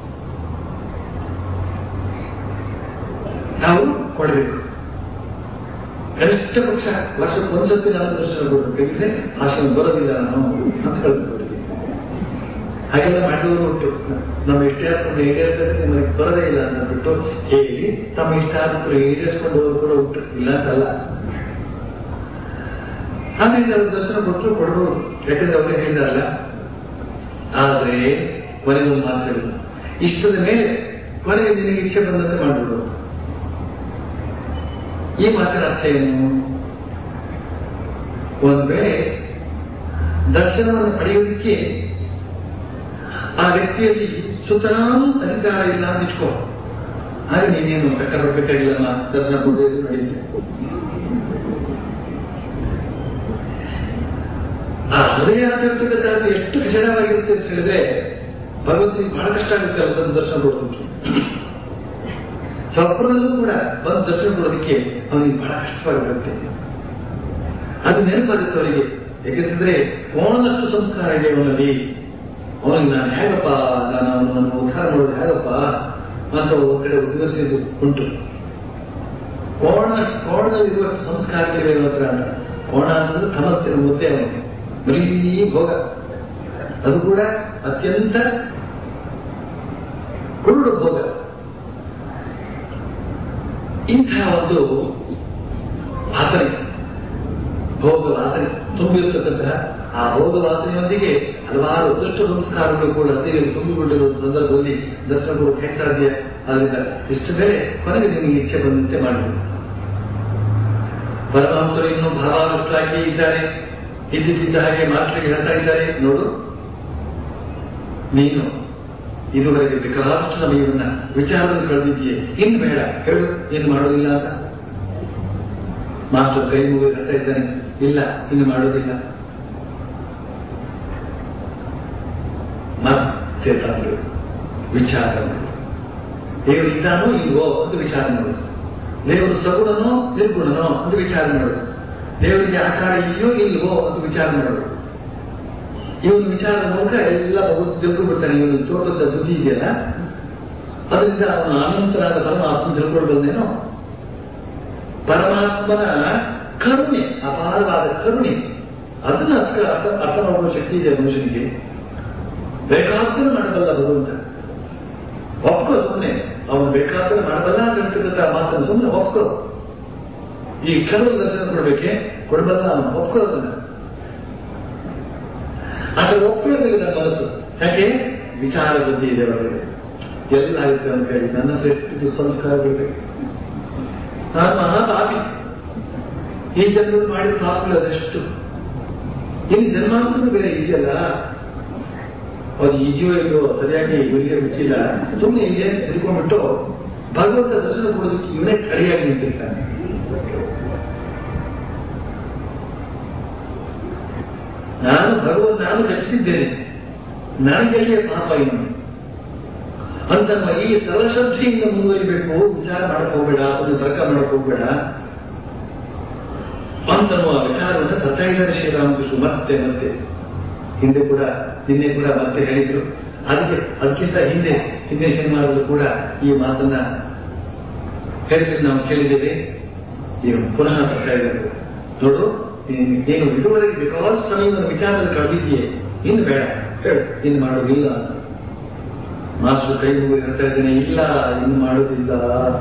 ನಾವು ಕೊಡಬೇಕು ಕನಿಷ್ಠ ಪಕ್ಷ ವರ್ಷಕ್ಕೆ ಒಂದ್ಸತಿ ನಾನು ದರ್ಶನ ಕೊಡಬೇಕಾಗಿದ್ರೆ ಆಶ್ರಮ ಬರೋದಿಲ್ಲ ನಾನು ಅಂತ ಹೇಳ್ಬೋದು ಹಾಗೆಲ್ಲ ಮಾಡಿದವರು ಉಂಟು ನಮ್ಮ ಇಷ್ಟಾರ್ಥವನ್ನು ಈಡೇರಿಸಿದ್ರೆ ನಿಮಗೆ ಬರೋದೇ ಇಲ್ಲ ಅಂತ ಬಿಟ್ಟು ಹೇಳಿ ತಮ್ಮ ಇಷ್ಟಾರ್ಥರು ಈಡೇರಿಸಿಕೊಂಡವರು ಕೂಡ ಉಂಟು ಇಲ್ಲ ಅಂತಲ್ಲ ಹಾಗಾಗಿ ಅವರು ದರ್ಶನ ಕೊಟ್ಟರು ಕೊಡಬಹುದು ಯಾಕಂದ್ರೆ ಅವರೇ ಹೇಳಿದಾರಲ್ಲ ಆದ್ರೆ ಕೊನೆಗೊಂದು ಮಾತು ಹೇಳಿದ್ರು ಇಷ್ಟದ ಮೇಲೆ ಕೊನೆಗೆ ನಿನಗೆ ಇಚ್ಛೆ ಬಂದಂತೆ ಮಾಡ್ಬಿಡು ಈ ಮಾತಿನ ಅರ್ಥ ಏನು ಒಂದು ವೇಳೆ ದರ್ಶನವನ್ನು ಪಡೆಯುವುದಕ್ಕೆ ಆ ವ್ಯಕ್ತಿಯಲ್ಲಿ ಸುತರಾಂ ಅಧಿಕಾರ ಇಲ್ಲ ಅಂತ ಇಟ್ಕೋ ಹಾಗೆ ನೀನೇನು ಬೇಕಾದ್ರೆ ಬೇಕಾಗಿಲ್ಲ ದರ್ಶನ ಕೊಡೋದು ನಡೆಯುತ್ತೆ ಆ ಹೃದಯ ಆಗಿರ್ತಕ್ಕಂಥದ್ದು ಎಷ್ಟು ವಿಷಯವಾಗಿರುತ್ತೆ ಅಂತ ಹೇಳಿದ್ರೆ ಭಗವಂತನಿಗೆ ಬಹಳ ಕಷ್ಟ ಆಗುತ್ತೆ ಅದನ್ನು ದರ್ಶನ ಕೊಡೋದಕ್ಕೆ ಸ್ವಪ್ನದಲ್ಲೂ ಕೂಡ ಬಂದು ದರ್ಶನ ಕೊಡೋದಕ್ಕೆ ಅವನಿಗೆ ಬಹಳ ಕಷ್ಟವಾಗಿರುತ್ತೆ ಅದು ನೆನಪಾಗುತ್ತೆ ಅವರಿಗೆ ಯಾಕೆಂತಂದ್ರೆ ಕೋಣದಷ್ಟು ಸಂಸ್ಕಾರ ಇದೆ ಅವನಲ್ಲಿ ಅವನಿಗೆ ನಾನು ಹೇಗಪ್ಪ ನಾನು ಅವನನ್ನು ಉದ್ಧಾರ ಮಾಡೋದು ಹೇಗಪ್ಪ ಅಂತ ಒಂದು ಕಡೆ ಉದ್ಘೋಷಿಸಿದ್ದು ಉಂಟು ಕೋಣ ಕೋಣದಲ್ಲಿರುವ ಸಂಸ್ಕಾರಗಳಿವೆ ಹತ್ರ ಅಂತ ಕೋಣ ಅನ್ನೋದು ತಮಸ್ಸಿನ ಮುದ್ದೆ ಅವನಿಗೆ ಬರೀ ಭೋಗ ಅದು ಕೂಡ ಅತ್ಯಂತ ಕುರುಡು ಭೋಗ ಇಂತಹ ಒಂದು ವಾಸನೆ ಭೋಗ ವಾಸನೆ ತುಂಬಿರತಕ್ಕಂತಹ ಆ ಭೋಗ ವಾಸನೆಯೊಂದಿಗೆ ಹಲವಾರು ದುಷ್ಟ ಸಂಸ್ಕಾರಗಳು ಕೂಡ ಹೃದಯದಲ್ಲಿ ತುಂಬಿಕೊಂಡಿರುವ ಸಂದರ್ಭದಲ್ಲಿ ದರ್ಶನ ಕೊಡೋಕೆ ಹೇಗೆ ಸಾಧ್ಯ ಆದ್ರಿಂದ ಇಷ್ಟು ಬೇರೆ ಕೊನೆಗೆ ನಿಮಗೆ ಇಚ್ಛೆ ಬಂದಂತೆ ಮಾಡಬೇಕು ಪರಮಹಂಸರು ಇನ್ನೂ ಭಾವಾನುಷ್ಠಾಗಿ ಇದ್ದಾರೆ ಇದ್ದಿದ್ದ ಹಾಗೆ ಮಾಸ್ಟರ್ಗೆ ಹೇಳ್ತಾ ಇದ್ದಾರೆ ನೋಡು ನೀನು ಇದುವರೆಗೆ ಬೇಕಾದಷ್ಟು ಸಮಯವನ್ನ ವಿಚಾರದಲ್ಲಿ ಕಳೆದಿದ್ದೀಯೇ ಇನ್ನು ಬೇಡ ಹೇಳು ಏನು ಮಾಡೋದಿಲ್ಲ ಅಂತ ಮಾಸ್ಟರ್ ಕೈ ಮುಗಿ ಹೇಳ್ತಾ ಇದ್ದಾನೆ ಇಲ್ಲ ಇನ್ನು ಮಾಡೋದಿಲ್ಲ ಮತ್ತೆ ತಂದ್ರು ವಿಚಾರ ಮಾಡು ದೇವರು ಇದ್ದಾನೋ ಇಲ್ವೋ ಅಂತ ವಿಚಾರ ಮಾಡು ದೇವರು ಸಗುಣನೋ ನಿರ್ಗುಣನೋ ಅಂತ ವಿಚಾರ ಮಾಡು ದೇವರಿಗೆ ಆಕಾರ ಇದೆಯೋ ಇಲ್ವೋ ಅಂತ ವಿಚಾರ ಮಾಡು ಇವನು ವಿಚಾರದ ಮೂಲಕ ಎಲ್ಲ ಭಗವಂತ ತಿಳ್ಕೊಂಡ್ಬಿಡ್ತಾನೆ ಇವನು ತೋಟದ ಬುದ್ಧಿ ಇದೆಯಲ್ಲ ಅದರಿಂದ ಅವನು ಅನಂತರಾದ ಪರಮಾತ್ಮ ತಿಳ್ಕೊಳ್ಬಂದೇನೋ ಪರಮಾತ್ಮನ ಕರುಣೆ ಅಪಾರವಾದ ಕರುಣೆ ಅದನ್ನ ಅರ್ಥ ಅರ್ಥ ಅರ್ಥ ಮಾಡುವ ಶಕ್ತಿ ಇದೆ ಮನುಷ್ಯನಿಗೆ ಬೇಕಾದ್ರೆ ಮಾಡಬಲ್ಲ ಭಗವಂತ ಒಪ್ಕೋ ಸುಮ್ಮನೆ ಅವನು ಬೇಕಾದ್ರೆ ಮಾಡಬಲ್ಲ ಅಂತ ಹೇಳ್ತಕ್ಕಂಥ ಮಾತನ್ನು ಸುಮ್ಮನೆ ಒಪ್ಕೋ ಈ ಕೆಲವು ದರ್ಶನ ಕೊಡ್ಬೇಕೆ ಕೊಡಬಲ್ಲ ಅವನು ಒಪ್ಕೋ ಅದನ್ನ ಆದರೆ ಒಪ್ಕೊಳ್ಳೋದಿಲ್ಲ ನನ್ನ ಮನಸ್ಸು ಯಾಕೆ ವಿಚಾರ ಬುದ್ಧಿ ಇದೆ ಅವರಿಗೆ ಎಲ್ಲ ಆಗುತ್ತೆ ಅಂತ ಹೇಳಿ ನನ್ನ ಹತ್ರ ಎಷ್ಟು ಸಂಸ್ಕಾರ ಬೇಕು ನಾನು ಮಹಾ ಪಾಪಿ ಈ ಜನರು ಮಾಡಿದ ಪಾಪಗಳು ಅದೆಷ್ಟು ಇನ್ನು ಜನ್ಮಾಂತರ ಬೇರೆ ಇದೆಯಲ್ಲ ಅದು ಈಜಿಯೋ ಇಲ್ಲೋ ಸರಿಯಾಗಿ ಇವರಿಗೆ ಗೊತ್ತಿಲ್ಲ ಸುಮ್ಮನೆ ಇದೆ ತಿಳ್ಕೊಂಡ್ಬಿಟ್ಟು ಭಗವಂತ ದರ್ಶನ ಕೊಡೋದಕ್ಕೆ ಇವನೇ ಕಡಿಯಾಗಿ ನಿಂತಿರ್ತಾನೆ ನಾನು ಭಗವಂತ ನಾನು ರಕ್ಷಿಸಿದ್ದೇನೆ ನನಗೆಲ್ಲಿಯ ಪಾಪ ಏನು ಅಂತ ಈ ಸರ್ವಶ್ರದ್ಧೆಯಿಂದ ಮುಂದುವರಿಬೇಕು ವಿಚಾರ ಮಾಡಕ್ ಹೋಗ್ಬೇಡ ಅದನ್ನು ತರ್ಕ ಮಾಡಕ್ ಹೋಗ್ಬೇಡ ಅಂತನ್ನುವ ವಿಚಾರವನ್ನು ತರ್ತಾ ಇದ್ದಾರೆ ಶ್ರೀರಾಮಕೃಷ್ಣ ಮತ್ತೆ ಮತ್ತೆ ಹಿಂದೆ ಕೂಡ ನಿನ್ನೆ ಕೂಡ ಮತ್ತೆ ಹೇಳಿದ್ರು ಅದಕ್ಕೆ ಅದಕ್ಕಿಂತ ಹಿಂದೆ ಹಿಂದೆ ಶನಿವಾರದಲ್ಲೂ ಕೂಡ ಈ ಮಾತನ್ನ ಹೇಳಿದ್ರೆ ನಾವು ಕೇಳಿದ್ದೇವೆ ಈಗ ಪುನಃ ತರ್ತಾ ಇದ್ದಾರೆ ನೋಡು ನೀನು ಏನು ಇದುವರೆಗೆ ಬೇಕಾದಷ್ಟು ಸಮಯವನ್ನು ವಿಚಾರದಲ್ಲಿ ಕಳೆದಿದೆಯೇ ಇನ್ನು ಬೇಡ ಹೇಳು ಇನ್ನು ಮಾಡೋದಿಲ್ಲ ಅಂತ ಮಾಸ್ಟರ್ ಕೈ ಮುಗಿ ಹೇಳ್ತಾ ಇದ್ದೇನೆ ಇಲ್ಲ ಇನ್ನು ಮಾಡೋದಿಲ್ಲ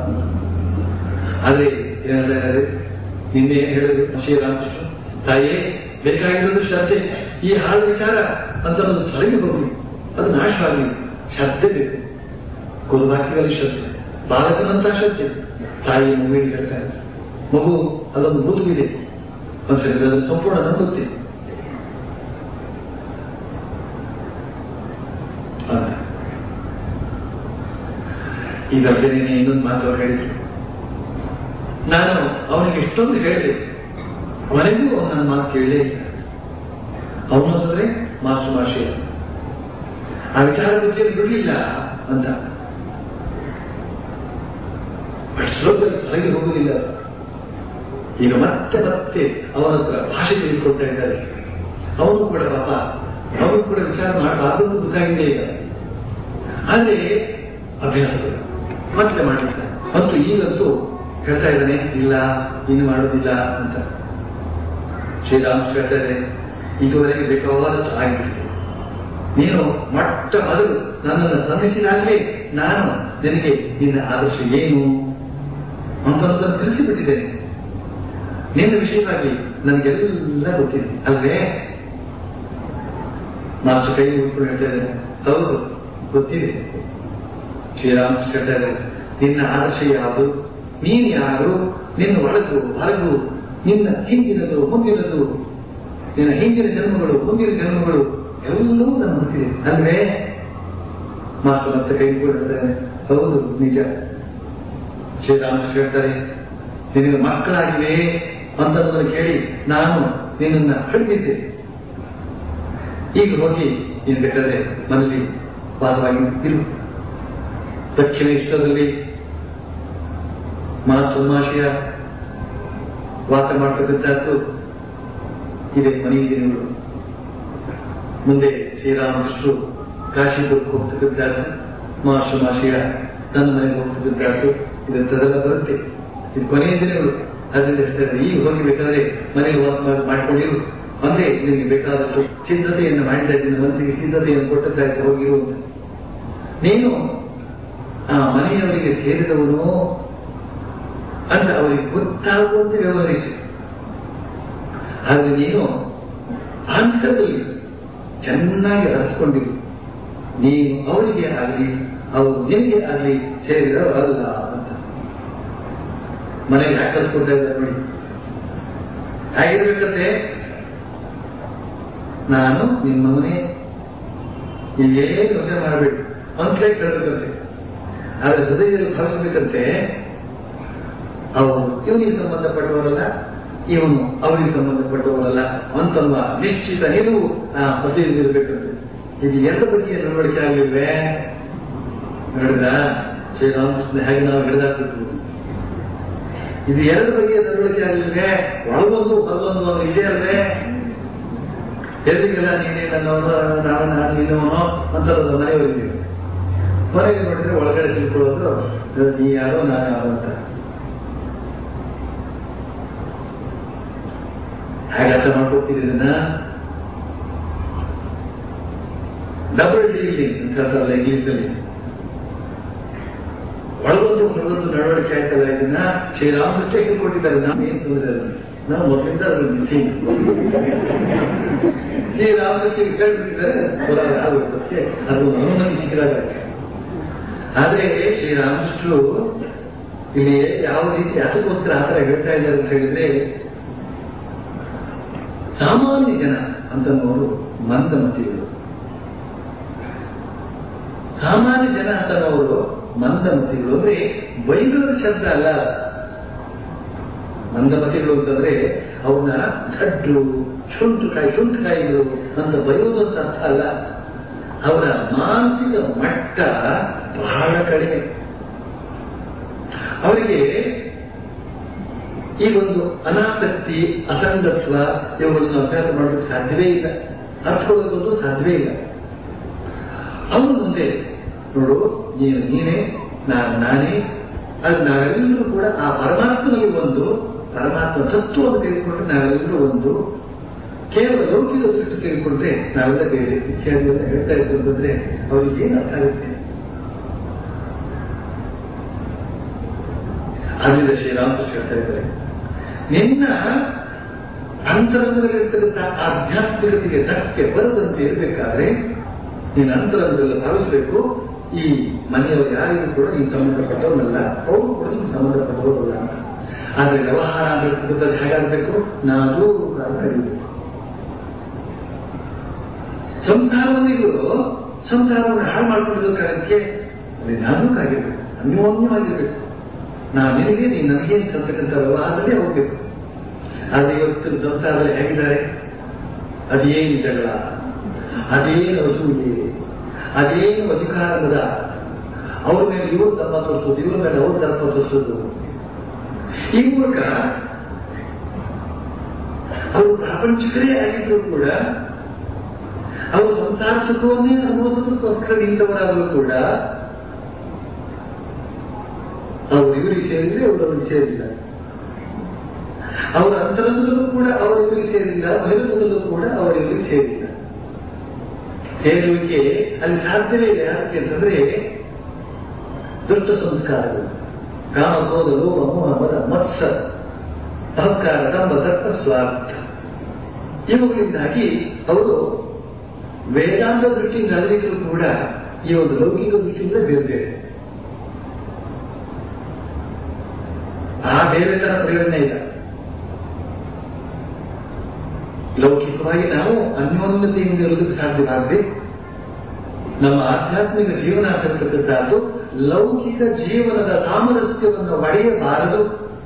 ಆದ್ರೆ ಏನಾದ್ರೆ ನಿನ್ನೆ ಹೇಳಿದ್ರು ಶ್ರೀರಾಮಕೃಷ್ಣ ತಾಯೇ ಬೇಕಾಗಿರೋದು ಶ್ರದ್ಧೆ ಈ ಹಾಳು ವಿಚಾರ ಅಂತ ಒಂದು ತೊಲಗಿ ಹೋಗಿ ಅದು ನಾಶವಾಗಲಿ ಶ್ರದ್ಧೆ ಬೇಕು ಗುರುವಾಕ್ಯದಲ್ಲಿ ಶ್ರದ್ಧೆ ಬಾಲಕನಂತ ಶ್ರದ್ಧೆ ತಾಯಿ ಮಗುವಿಗೆ ಹೇಳ್ತಾ ಇದ್ದಾರೆ ಮಗು ಅದೊಂದು ಮೃದುವಿದೆ ಒಂದ್ಸರಿ ಅದನ್ನು ಸಂಪೂರ್ಣ ನಂಬುತ್ತೆ ಅಂತ ಈಗ ಅದೇನೇ ಇನ್ನೊಂದು ಮಾತು ಅವ್ರು ಹೇಳಿದ್ರು ನಾನು ಅವನಿಗೆ ಎಷ್ಟೊಂದು ಹೇಳಿದೆ ಕೊನೆಗೂ ಅವನು ನನ್ನ ಮಾತು ಕೇಳಲೇ ಇಲ್ಲ ಅವನು ಅಂದ್ರೆ ಮಾಸ್ಟರ್ ಮಾಷೆ ಆ ವಿಚಾರ ಬುದ್ಧಿಯಲ್ಲಿ ಬಿಡಲಿಲ್ಲ ಅಂತ ಬಟ್ ಸುಲಭದಲ್ಲಿ ಹೊರಗೆ ಹೋಗುವುದಿಲ್ಲ ಈಗ ಮತ್ತೆ ಮತ್ತೆ ಅವನ ಹತ್ರ ಭಾಷೆ ತಿಳಿದುಕೊಳ್ತಾ ಇದ್ದಾರೆ ಅವನು ಕೂಡ ಪಾಪ ಅವನು ಕೂಡ ವಿಚಾರ ಮಾಡಬಾರ್ದು ಅಂತ ಗೊತ್ತಾಗಿದೆ ಈಗ ಆದ್ರೆ ಅಭ್ಯಾಸಗಳು ಮತ್ತೆ ಮಾಡಿರ್ತಾನೆ ಮತ್ತು ಈಗಂತೂ ಹೇಳ್ತಾ ಇದ್ದಾನೆ ಇಲ್ಲ ಇನ್ನು ಮಾಡೋದಿಲ್ಲ ಅಂತ ಶ್ರೀರಾಮ್ ಹೇಳ್ತಾ ಇದ್ದಾರೆ ಇದುವರೆಗೆ ಬೇಕಾದಷ್ಟು ಆಗಿಬಿಟ್ಟಿದೆ ನೀನು ಮೊಟ್ಟ ಮೊದಲು ನನ್ನನ್ನು ಸಂಧಿಸಿದಾಗಲೇ ನಾನು ನಿನಗೆ ನಿನ್ನ ಆದರ್ಶ ಏನು ಅಂತ ತಿಳಿಸಿಬಿಟ್ಟಿದ್ದೇನೆ ನಿನ್ನ ವಿಷಯವಾಗಿ ನನಗೆಲ್ಲ ಗೊತ್ತಿದೆ ಅಲ್ವೇ ಮಾಸ್ಟರ್ ಕೈ ಮುಗಿಕೊಂಡು ಹೇಳ್ತಾ ಇದ್ದೇನೆ ಹೌದು ಗೊತ್ತಿದೆ ಶ್ರೀರಾಮಕೃಷ್ಣ ಹೇಳ್ತಾ ಇದ್ದಾರೆ ನಿನ್ನ ಆದರ್ಶ ಯಾವುದು ನೀನು ಯಾರು ನಿನ್ನ ಒಳಗು ಹೊರಗು ನಿನ್ನ ಹಿಂದಿನದು ಮುಂದಿನದು ನಿನ್ನ ಹಿಂದಿನ ಜನ್ಮಗಳು ಮುಂದಿನ ಜನ್ಮಗಳು ಎಲ್ಲವೂ ನನಗೆ ಗೊತ್ತಿದೆ ಅಲ್ವೇ ಮಾಸ್ಟರ್ ಮತ್ತೆ ಕೈ ಕೂಡ ಹೇಳ್ತಾರೆ ಹೌದು ನಿಜ ಶ್ರೀರಾಮಕೃಷ್ಣ ಹೇಳ್ತಾರೆ ನಿನಗೆ ಮಕ್ಕಳಾಗಿವೆ ಅಂತ ಕೇಳಿ ನಾನು ನಿನ್ನನ್ನು ಹಿಡಿದಿದ್ದೆ ಈಗ ಹೋಗಿ ನೀನು ಬೇಕಾದ್ರೆ ಮನೇಲಿ ವಾಸವಾಗಿ ಇರು ದಕ್ಷಿಣ ಇಷ್ಟದಲ್ಲಿ ಮಾಸುಮಾಶಿಯ ವಾಸ ಮಾಡ್ತಕ್ಕಂಥದ್ದು ಇದೆ ಮನೆಯ ದಿನಗಳು ಮುಂದೆ ಶ್ರೀರಾಮಕೃಷ್ಣರು ಕಾಶಿಪುರಕ್ಕೆ ಹೋಗ್ತಕ್ಕಂಥದ್ದು ಮಾಸುಮಾಶಿಯ ತನ್ನ ಮನೆಗೆ ಹೋಗ್ತಕ್ಕಂಥದ್ದು ಇದೆಲ್ಲ ಬರುತ್ತೆ ಇದು ಕೊನೆಯ ದಿನಗಳು ಅದರಿಂದ ಹೇಳ್ತಾರೆ ಈಗ ಹೋಗಿ ಬೇಕಾದ್ರೆ ಮನೆಗೆ ವಾಸ ಮಾಡಿ- ಮಾಡ್ಕೊಂಡಿರು ಅಂದ್ರೆ ನಿನಗೆ ಬೇಕಾದಷ್ಟು ಸಿದ್ಧತೆಯನ್ನು ಮಾಡಿದ ಇದ್ದೀನಿ ಮನಸ್ಸಿಗೆ ಸಿದ್ಧತೆಯನ್ನು ಕೊಟ್ಟದ್ದಾಯ್ತು ಹೋಗಿರುವಂತ ನೀನು ಆ ಮನೆಯವರಿಗೆ ಸೇರಿದವನು ಅಂತ ಅವರಿಗೆ ಗೊತ್ತಾಗುವಂತೆ ವ್ಯವಹರಿಸಿ ಆದ್ರೆ ನೀನು ಅಂತರದಲ್ಲಿ ಚೆನ್ನಾಗಿ ಅರಸ್ಕೊಂಡಿರು ನೀನು ಅವರಿಗೆ ಆಗಲಿ ಅವರು ನಿನಗೆ ಆಗಲಿ ಸೇರಿದವರಲ್ಲ ಅಂತ ಮನೆಗೆ ಹಾಕಿಸ್ಕೊಳ್ತಾ ಇದ್ದಾರೆ ನೋಡಿ ಹಾಗಿರ್ಬೇಕಂತೆ ನಾನು ನಿಮ್ಮ ಮನೆ ಇಲ್ಲೇ ಯೋಚನೆ ಮಾಡಬೇಕು ಅಂತಲೇ ಕೇಳಬೇಕಂತೆ ಆದ್ರೆ ಹೃದಯದಲ್ಲಿ ಭಾವಿಸಬೇಕಂತೆ ಅವರು ಇವನಿಗೆ ಸಂಬಂಧಪಟ್ಟವರಲ್ಲ ಇವನು ಅವನಿಗೆ ಸಂಬಂಧಪಟ್ಟವರಲ್ಲ ಅಂತನ್ನುವ ನಿಶ್ಚಿತ ನಿಲುವು ಆ ಹೃದಯದಲ್ಲಿರ್ಬೇಕಂತೆ ಇದು ಎರಡು ಬಗೆಯ ನಡವಳಿಕೆ ಆಗಿಲ್ವೇ ನೋಡಿದ್ರ ಶ್ರೀರಾಮಕೃಷ್ಣ ಹೇಗೆ ನಾವು ಹಿಡಿದಾಕ್ಬೇಕು ಇದು ಎರಡು ಬಗೆಯ ನಡವಳಿಕೆ ಆಗಲಿಲ್ವೇ ಒಳಗೊಂದು ಹೊರಗೊಂದು ಒಂದು ಇದೆ ಅಲ್ವೇ ಎಲ್ಲಿಗೆಲ್ಲ ನೀನೇ ನನ್ನವನು ನಾನು ನಾನು ನಿನ್ನವನು ಅಂತ ಮನೆಯವರಿಗೆ ಹೊರಗೆ ನೋಡಿದ್ರೆ ಒಳಗಡೆ ತಿಳ್ಕೊಳ್ಳೋದು ನೀ ಯಾರೋ ನಾನು ಯಾರೋ ಅಂತ ಹೇಗೆ ಅರ್ಥ ಮಾಡ್ಕೊಡ್ತೀರಿ ಇದನ್ನ ಡಬಲ್ ಡೀಲಿಂಗ್ ಅಂತ ಹೇಳ್ತಾರಲ್ಲ ಇಂಗ್ಲಿಷಲ್ಲಿ ಒಳಗೊಂದು ಹೊರಗೊಂದು ನಡವಳಿಕೆ ಆಯ್ತಲ್ಲ ಇದನ್ನ ಶ್ರೀರಾಮಕೃಷ್ಣ ಹೇಳ್ಕೊಟ್ಟಿದ್ದಾರೆ ನಾನು ಏನ್ ತೋರಿದ್ರೆ ನಾವು ಮೊದಲಿಂದ ಅದ್ರ ಬಿಸಿ ಶ್ರೀರಾಮಕೃಷ್ಣ ಕೇಳ್ಬಿಟ್ಟಿದ್ದಾರೆ ಆಗುತ್ತೆ ಅದು ಅನುಮತಿಸಿದಾಗ ಆದ್ರೆ ಶ್ರೀರಾಮಕೃಷ್ಣರು ಇಲ್ಲಿ ಯಾವ ರೀತಿ ಅದಕ್ಕೋಸ್ಕರ ಆ ಥರ ಹೇಳ್ತಾ ಇದ್ದಾರೆ ಅಂತ ಹೇಳಿದ್ರೆ ಸಾಮಾನ್ಯ ಜನ ಅಂತನ್ನೋರು ಮಂದಮತಿಗಳು ಸಾಮಾನ್ಯ ಜನ ಅಂತನವರು ಮಂದಮತಿಗಳು ಅಂದ್ರೆ ಬೈಬಲ್ ಶಬ್ದ ಅಲ್ಲ ಮಂದಮತಿಗಳು ಅಂತಂದ್ರೆ ಅವನ್ನ ದಡ್ಡು ಶುಂಠಕಾಯಿ ಶುಂಠಕಾಯಿಗಳು ಅಂತ ಬೈಯೋದು ಅಂತ ಅರ್ಥ ಅಲ್ಲ ಅವರ ಮಾನಸಿಕ ಮಟ್ಟ ಬಹಳ ಕಡಿಮೆ ಅವರಿಗೆ ಈ ಒಂದು ಅನಾಸಕ್ತಿ ಅಸಂಗತ್ವ ಇವುಗಳನ್ನು ಅಭ್ಯಾಸ ಮಾಡೋದಕ್ಕೆ ಸಾಧ್ಯವೇ ಇಲ್ಲ ಅರ್ಥಕೊಳ್ಳೋದು ಸಾಧ್ಯವೇ ಇಲ್ಲ ಅವನು ಮುಂದೆ ನೋಡು ನೀನು ನೀನೇ ನಾನು ನಾನೇ ಅದು ನಾವೆಲ್ಲರೂ ಕೂಡ ಆ ಪರಮಾತ್ಮನಲ್ಲಿ ಒಂದು ಪರಮಾತ್ಮ ತತ್ವವನ್ನು ತೆಗೆದುಕೊಂಡ್ರೆ ನಾವೆಲ್ಲರೂ ಒಂದು ಕೇವಲ ಲೌಕಿಕ ದೃಷ್ಟಿ ತೆಗೆದುಕೊಂಡ್ರೆ ನಾವೆಲ್ಲ ಬೇರೆ ಇತ್ಯಾದಿಯೆಲ್ಲ ಹೇಳ್ತಾ ಇದ್ದು ಅಂತಂದ್ರೆ ಅವ್ರಿಗೆ ಏನು ಅರ್ಥ ಆಗುತ್ತೆ ಆದ್ರಿಂದ ಶ್ರೀರಾಮಕೃಷ್ಣ ಹೇಳ್ತಾ ಇದ್ದಾರೆ ನಿನ್ನ ಅಂತರಂಗದಲ್ಲಿರ್ತಕ್ಕಂಥ ಆಧ್ಯಾತ್ಮಿಕತೆಗೆ ಧಕ್ಕೆ ಬರದಂತೆ ಇರಬೇಕಾದ್ರೆ ನೀನು ಅಂತರಂಗದಲ್ಲಿ ಭಾವಿಸಬೇಕು ಈ ಮನೆಯವರು ಯಾರಿಗೂ ಕೂಡ ನೀನು ಸಂಬಂಧಪಟ್ಟವರಲ್ಲ ಅವರು ಕೂಡ ನೀನು ಸಂಬಂಧಪಟ್ಟವರಲ್ಲ ಅಂತ ಆದ್ರೆ ವ್ಯವಹಾರ ಆಗಿರ್ತಕ್ಕಂಥದ್ದು ಹೇಗಾಗಬೇಕು ನಾವು ಕಲಿಬೇಕು ಸಂಸಾರವನ್ನಿಗೂ ಸಂಸಾರವನ್ನು ಹಾಳು ಮಾಡ್ಕೊಂಡಿರೋ ಕಾರಣಕ್ಕೆ ಅಲ್ಲಿ ನಾಜೂಕಾಗಿರ್ಬೇಕು ಅನ್ಯೋನ್ಯವಾಗಿರ್ಬೇಕು ನಾ ನಿನಗೆ ನೀನು ನನಗೆ ಅಂತಕ್ಕಂಥ ವ್ಯವಹಾರದಲ್ಲೇ ಹೋಗ್ಬೇಕು ಆದ್ರೆ ಇವತ್ತು ಸಂಸಾರದಲ್ಲಿ ಹೇಗಿದ್ದಾರೆ ಅದೇನು ಜಗಳ ಅದೇನು ಅಸೂಯೆ ಅದೇನು ಅಧಿಕಾರದ ಅವ್ರ ಮೇಲೆ ಇವರು ತಪ್ಪ ತೋರಿಸೋದು ಇವ್ರ ಮೇಲೆ ಅವ್ರು ತಪ್ಪ ತೋರಿಸೋದು ಈ ಮೂಲಕ ಅವರು ಪ್ರಾಪಂಚಿಕರೇ ಆಗಿದ್ರು ಕೂಡ ಅವರು ಸಂಸಾರ ಸುಖವನ್ನೇ ಅನುಭವಿಸೋದಕ್ಕೋಸ್ಕರ ನಿಂತವರಾದರೂ ಕೂಡ ಅವರು ಇವರಿಗೆ ಸೇರಿದ್ರೆ ಅವರು ಅವರಿಗೆ ಸೇರಿಲ್ಲ ಅವರ ಅಂತರಂಗದಲ್ಲೂ ಕೂಡ ಅವರಿಗೆ ಸೇರಿಲ್ಲ ಬಹಿರಂಗದಲ್ಲೂ ಕೂಡ ಅವರಿಗೆ ಸೇರಿಲ್ಲ ಹೇಳುವಿಕೆ ಅಲ್ಲಿ ಸಾಧ್ಯವೇ ಇಲ್ಲ ಯಾಕೆ ಅಂತಂದ್ರೆ ದುಷ್ಟ ಸಂಸ್ಕಾರಗಳು ಕಾಮ ಕ್ರೋಧ ಲೋಭ ಮೋಹ ಮದ ಮತ್ಸ ಅಹಂಕಾರ ತಮ್ಮ ತರ್ಕ ಸ್ವಾರ್ಥ ಇವುಗಳಿಂದಾಗಿ ಅವರು ವೇದಾಂತ ದೃಷ್ಟಿಯಿಂದ ಅರಿವಿದ್ರು ಕೂಡ ಈ ಒಂದು ಲೌಕಿಕ ದೃಷ್ಟಿಯಿಂದ ಬೇರೆ ಬೇರೆ ಆ ಬೇರೆ ತರ ಪ್ರಯೋಜನ ಇಲ್ಲ ಲೌಕಿಕವಾಗಿ ನಾವು ಅನ್ಯೋನ್ಯತೆಯಿಂದ ಇರೋದಕ್ಕೆ ಸಾಧ್ಯವಾಗದೆ ನಮ್ಮ ಆಧ್ಯಾತ್ಮಿಕ ಜೀವನ ಅಂತಕ್ಕಂಥದ್ದು ಲೌಕಿಕ ಜೀವನದ ಸಾಮರಸ್ಯವನ್ನು ಒಡೆಯಬಾರದು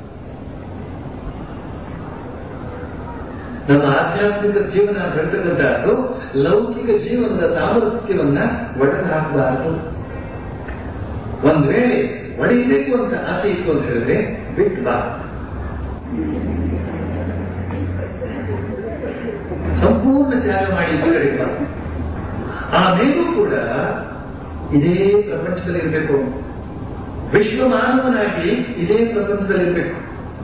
ನಮ್ಮ ಆಧ್ಯಾತ್ಮಿಕ ಜೀವನ ಅಂತ ಹೇಳ್ತಕ್ಕಂಥದ್ದು ಲೌಕಿಕ ಜೀವನದ ಸಾಮರಸ್ಯವನ್ನ ಒಡೆದು ಹಾಕಬಾರದು ಒಂದ್ ವೇಳೆ ಒಡೆಯಬೇಕು ಅಂತ ಆಸೆ ಇತ್ತು ಅಂತ ಹೇಳಿದ್ರೆ ಬಿಟ್ಟು ಬಾ ಸಂಪೂರ್ಣ ತ್ಯಾಗ ಮಾಡಿ ಈ ಕಡೆ ಬಾ. ಆಮೇಲೂ ಕೂಡ ಇದೇ ಪ್ರಪಂಚದಲ್ಲಿ ಇರಬೇಕು ವಿಶ್ವ ಮಾನವನಾಗಿ ಇದೇ ಪ್ರಪಂಚದಲ್ಲಿ ಇರಬೇಕು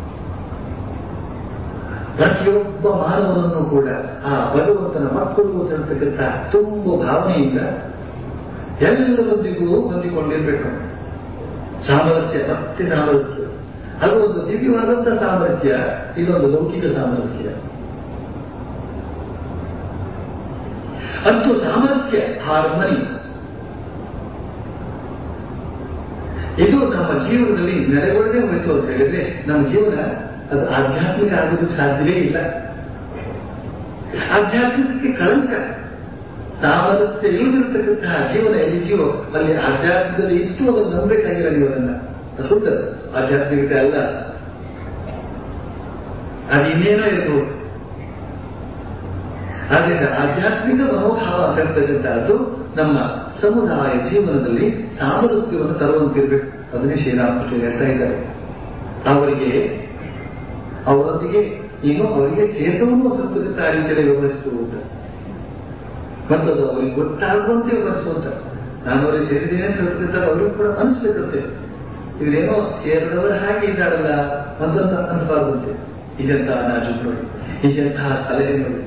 ಪ್ರತಿಯೊಬ್ಬ ಮಾನವನನ್ನು ಕೂಡ ಆ ಭಗವಂತನ ಮಕ್ಕಳು ಅಂತಕ್ಕಂಥ ತುಂಬ ಭಾವನೆಯಿಂದ ಎಲ್ಲರೊಂದಿಗೂ ಹೊಂದಿಕೊಂಡಿರ್ಬೇಕು ಸಾಮರಸ್ಯ ಭಕ್ತಿ ಸಾಮರಸ್ಯ ಅದು ಒಂದು ದಿವ್ಯವಾದಂತಹ ಸಾಮರಸ್ಯ ಇದೊಂದು ಲೌಕಿಕ ಸಾಮರಸ್ಯ ಅಂತೂ ಸಾಮರಸ್ಯ ಹಾರ್ಮನಿ ಇದು ನಮ್ಮ ಜೀವನದಲ್ಲಿ ನೆಲೆಗೊಳ್ಳದೆ ಹೋಯಿತು ಅಂತ ಹೇಳಿದ್ರೆ ನಮ್ಮ ಜೀವನ ಅದು ಆಧ್ಯಾತ್ಮಿಕ ಆಗೋದಕ್ಕೆ ಸಾಧ್ಯವೇ ಇಲ್ಲ ಆಧ್ಯಾತ್ಮಿಕಕ್ಕೆ ಕಳಂಕ ಸಾಮರಸ್ಯ ಇಲ್ಲದಿರ್ತಕ್ಕಂತಹ ಜೀವನ ಎಲ್ಲಿದೆಯೋ ಅಲ್ಲಿ ಆಧ್ಯಾತ್ಮಿಕದಲ್ಲಿ ಇತ್ತು ಅದನ್ನು ನಂಬಬೇಕಾಗಿಲ್ಲ ನೀವು ಅದನ್ನ ಅದು ಸುತ್ತ ಆಧ್ಯಾತ್ಮಿಕತೆ ಅಲ್ಲ ಅದು ಇನ್ನೇನೋ ಇರಬಹುದು ಆದ್ದರಿಂದ ಆಧ್ಯಾತ್ಮಿಕ ಮನೋಭಾವ ಅಂತಕ್ಕಂಥದ್ದು ನಮ್ಮ ಸಮುದಾಯ ಜೀವನದಲ್ಲಿ ಸಾಮರಸ್ಯವನ್ನು ತರುವಂತಿರ್ಬೇಕು ಅದನ್ನೇ ಶ್ರೀರಾಮಕೃಷ್ಣ ಹೇಳ್ತಾ ಇದ್ದಾರೆ ಅವರಿಗೆ ಅವರೊಂದಿಗೆ ಏನು ಅವರಿಗೆ ಚೇತವನ್ನು ಸಂಸ್ಕೃತ ರೀತಿಯಲ್ಲಿ ವ್ಯವಹರಿಸುವಂತ ಮತ್ತು ಅದು ಅವರಿಗೆ ಗೊತ್ತಾಗುವಂತೆ ವ್ಯವಹರಿಸುವಂತ ನಾನು ಅವರಿಗೆ ಸೇರಿದ್ದೇನೆ ಸಂಸ್ಕೃತ ಅವರಿಗೂ ಕೂಡ ಅನಿಸ್ಬೇಕಂತೆ ಇವರೇನೋ ಸೇರಿದವರ ಹಾಗೆ ಇದ್ದಾರಲ್ಲ ಅಂತಂತ ಅನ್ಬಾರ್ದಂತೆ ಇದೆಂತಹ ನಾಜು ನೋಡಿ ಇದೆಂತಹ ಸಲಹೆ ನೋಡಿ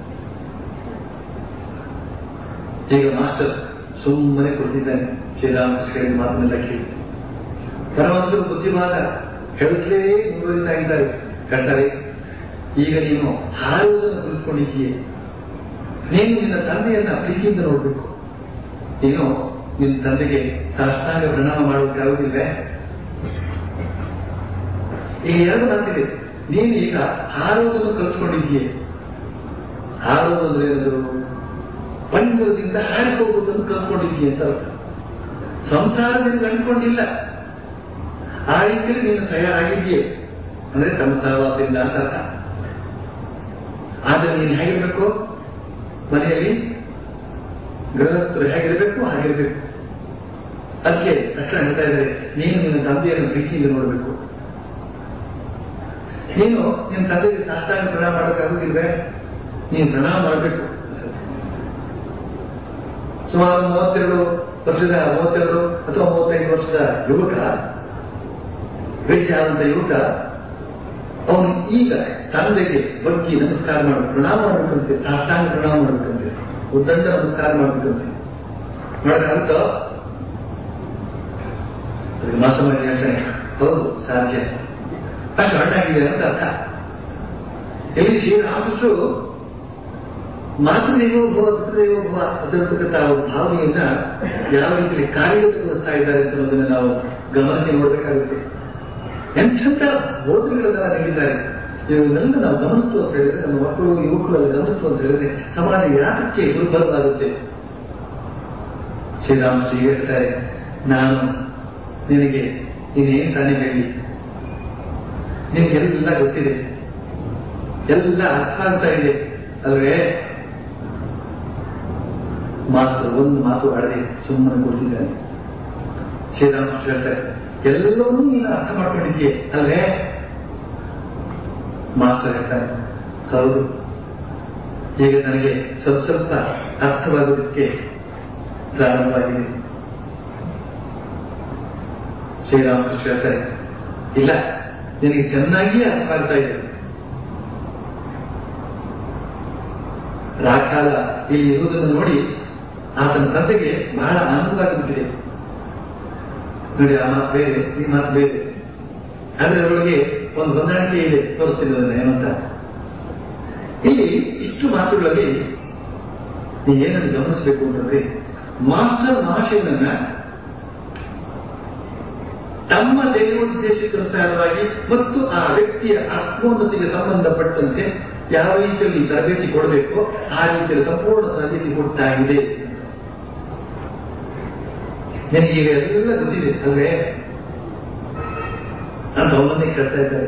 ಈಗ ಮಾಸ್ಟರ್ ಸುಮ್ಮನೆ ಕೊಡ್ತಿದ್ದಾನೆ ಶ್ರೀರಾಮಕೃಷ್ಣ ಹೇಳಿದ ಮಾತನ್ನೆಲ್ಲ ಕೇಳಿ ಪರಮಹಂಸರು ಬುದ್ಧಿವಾದ ಹೇಳುತ್ತಲೇ ಮುಂದುವರಿತಾ ಇದ್ದಾರೆ ಹೇಳ್ತಾರೆ ಈಗ ನೀನು ಹಾರುವುದನ್ನು ತಿಳಿದುಕೊಂಡಿದ್ದೀಯೆ ನೀನು ನಿನ್ನ ತಂದೆಯನ್ನ ಪ್ರೀತಿಯಿಂದ ನೋಡ್ಬೇಕು ನೀನು ನಿನ್ನ ತಂದೆಗೆ ಸಾಷ್ಟಾಂಗ ಪ್ರಣಾಮ ಮಾಡೋಕ್ಕಾಗುವುದಿಲ್ಲ ಈಗ ಎರಡು ಮಾತಿದೆ ನೀನು ಈಗ ಹಾರುವುದನ್ನು ಕಲ್ತ್ಕೊಂಡಿದ್ದೀಯೆ ಹಾರುವುದು ಅಂದ್ರೆ ಏನದು ಪಂಜರದಿಂದ ಹಾರಿ ಹೋಗುವುದನ್ನು ಕಲ್ತ್ಕೊಂಡಿದ್ದೀಯ ಅಂತ ಅರ್ಥ ಸಂಸಾರದಿಂದ ಅಂದ್ಕೊಂಡಿಲ್ಲ ಆ ರೀತಿಯಲ್ಲಿ ನೀನು ತಯಾರಾಗಿದ್ದೀಯೆ ಅಂದ್ರೆ ತಮ್ಮ ಸಹವಾಸದಿಂದ ಅಂತ ಅರ್ಥ ಆದ್ರೆ ನೀನು ಹೇಗಿರ್ಬೇಕು ಮನೆಯಲ್ಲಿ ಗೃಹಸ್ಥರು ಹೇಗಿರ್ಬೇಕು ಹಾಗಿರ್ಬೇಕು ಅದಕ್ಕೆ ತಕ್ಷಣ ಹೇಳ್ತಾ ಇದ್ದಾರೆ ನೀನು ನಿನ್ನ ತಂದೆಯನ್ನು ಪ್ರೀತಿಯಿಂದ ನೋಡಬೇಕು ನೀನು ನಿನ್ನ ತಂದೆಗೆ ಸಾಷ್ಟಾಂಗ ಪ್ರಣಾಮ ಮಾಡೋಕ್ಕಾಗುದಿಲ್ವೇ ನೀನು ಪ್ರಣಾಮ ಮಾಡಬೇಕು ಸುಮಾರು ಮೂವತ್ತೆರಡು ವರ್ಷದ ಮೂವತ್ತೆರಡು ಅಥವಾ ಮೂವತ್ತೈದು ವರ್ಷದ ಯುವಕ ಭೇಟಿ ಆದಂತ ಯುವಕ ಅವನು ಈಗ ತಂದೆಗೆ ಬಗ್ಗಿ ನಮಸ್ಕಾರ ಮಾಡು ಪ್ರಣಾಮ ಮಾಡಬೇಕಂತೆ ಸಾಷ್ಟಾಂಗ ಪ್ರಣಾಮ ಮಾಡಬೇಕಂತೆ ಉದ್ದಂಡ ನಮಸ್ಕಾರ ಮಾಡಬೇಕಂತೆ ಮಾಡೋಕ್ಕಾಗುತ್ತ ಅದಕ್ಕೆ ಮಾಸ ಮಾಡಿ ಹೇಳ್ತಾನೆ ಹೌದು ಸಾಧ್ಯ ಅಷ್ಟು ಹಣ್ಣಾಗಿದೆ ಅಂತ ಅರ್ಥ ಇಲ್ಲಿ ಶ್ರೀರಾಮಕೃಷ್ಣರು ಮಾತೃದೇವೋ ಭವ ಪಿತೃದೇವೋ ಭವ ಅದರತಕ್ಕಂಥ ಅವ್ರ ಭಾವನೆಯನ್ನ ಯಾವ ರೀತಿಯಲ್ಲಿ ಕಾರ್ಯಗತಗೊಳಿಸ್ತಾ ಇದ್ದಾರೆ ಅಂತ ಅನ್ನೋದನ್ನ ನಾವು ಗಮನಕ್ಕೆ ನೋಡಬೇಕಾಗುತ್ತೆ ಎಂಥ ಬೋಧನೆಗಳನ್ನ ನೀಡಿದ್ದಾರೆ ಇವನ್ನೆಲ್ಲ ನಾವು ಗಮನಿಸ್ತು ಅಂತ ಹೇಳಿದ್ರೆ ನಮ್ಮ ಮಕ್ಕಳು ಯುವಕರು ಗಮನಿಸ್ತು ಅಂತ ಹೇಳಿದ್ರೆ ಸಮಾಜ ಯಾತಕ್ಕೆ ದುರ್ಬಲವಾಗುತ್ತೆ ಶ್ರೀರಾಮಶ್ರೀ ಹೇಳ್ತಾರೆ ನಾನು ನಿನಗೆ ನೀನೇನ್ ತಾನೇ ಹೇಳಿ ನಿನಗೆಲ್ಲ ಗೊತ್ತಿದೆ ಎಲ್ಲ ಅರ್ಥ ಆಗ್ತಾ ಇದೆ ಅಲ್ವೇ ಮಾಸ್ತರ್ ಒಂದು ಮಾತು ಆಡದೆ ಸುಮ್ಮನೆ ಕೊಡ್ತಿದ್ದಾನೆ ಶ್ರೀರಾಮಕೃಷ್ಣ ಹೇಳ್ತಾರೆ ಎಲ್ಲವನ್ನೂ ನೀನು ಅರ್ಥ ಮಾಡ್ಕೊಂಡಿದ್ದೀಯ ಅಲ್ವೇ ಮಾಸ್ಟರ್ ಹೇಳ್ತಾರೆ ಹೌದು ಈಗ ನನಗೆ ಸ್ವಲ್ಪ ಸ್ವಲ್ಪ ಅರ್ಥವಾಗೋದಕ್ಕೆ ಪ್ರಾರಂಭವಾಗಿದೆ ಶ್ರೀರಾಮಕೃಷ್ಣ ಹೇಳ್ತಾರೆ ಇಲ್ಲ ನಿನಗೆ ಚೆನ್ನಾಗಿಯೇ ಅರ್ಥ ಆಗ್ತಾ ಇದೆ ರಾಕಾಲ ಇಲ್ಲಿ ಇರುವುದನ್ನು ನೋಡಿ ಆತನ ತಂದೆಗೆ ಬಹಳ ಆನಂದವಾಗಿಬಿಟ್ಟಿದೆ ನೋಡಿ ಆ ಮಾತು ಬೇರೆ ಈ ಮಾತು ಬೇರೆ ಆದ್ರೆ ಅದರೊಳಗೆ ಒಂದು ಹೊಂದಾಣಿಕೆ ಇದೆ ತೋರಿಸ್ತೀನಿ ಅದನ್ನ ಏನಂತ ಇಲ್ಲಿ ಇಷ್ಟು ಮಾತುಗಳಲ್ಲಿ ನೀವು ಏನನ್ನು ಗಮನಿಸಬೇಕು ಅಂತಂದ್ರೆ ಮಾಸ್ಟರ್ ಮಹಾಶಯನನ್ನ ತಮ್ಮ ದೇವೋದ್ದೇಶಕ್ಕನುಸಾರವಾಗಿ ಮತ್ತು ಆ ವ್ಯಕ್ತಿಯ ಆತ್ಮೋನ್ನತಿಗೆ ಸಂಬಂಧಪಟ್ಟಂತೆ ಯಾವ ರೀತಿಯಲ್ಲಿ ತರಬೇತಿ ಕೊಡಬೇಕು ಆ ರೀತಿಯಲ್ಲಿ ಸಂಪೂರ್ಣ ತರಬೇತಿ ಕೊಡ್ತಾ ಇದೆ ನನಗೆ ಈಗ ಎಲ್ಲ ಗೊತ್ತಿದೆ ಅಲ್ವೇ ಅಂತ ಅವನನ್ನೇ ಕೇಳ್ತಾ ಇದ್ದಾರೆ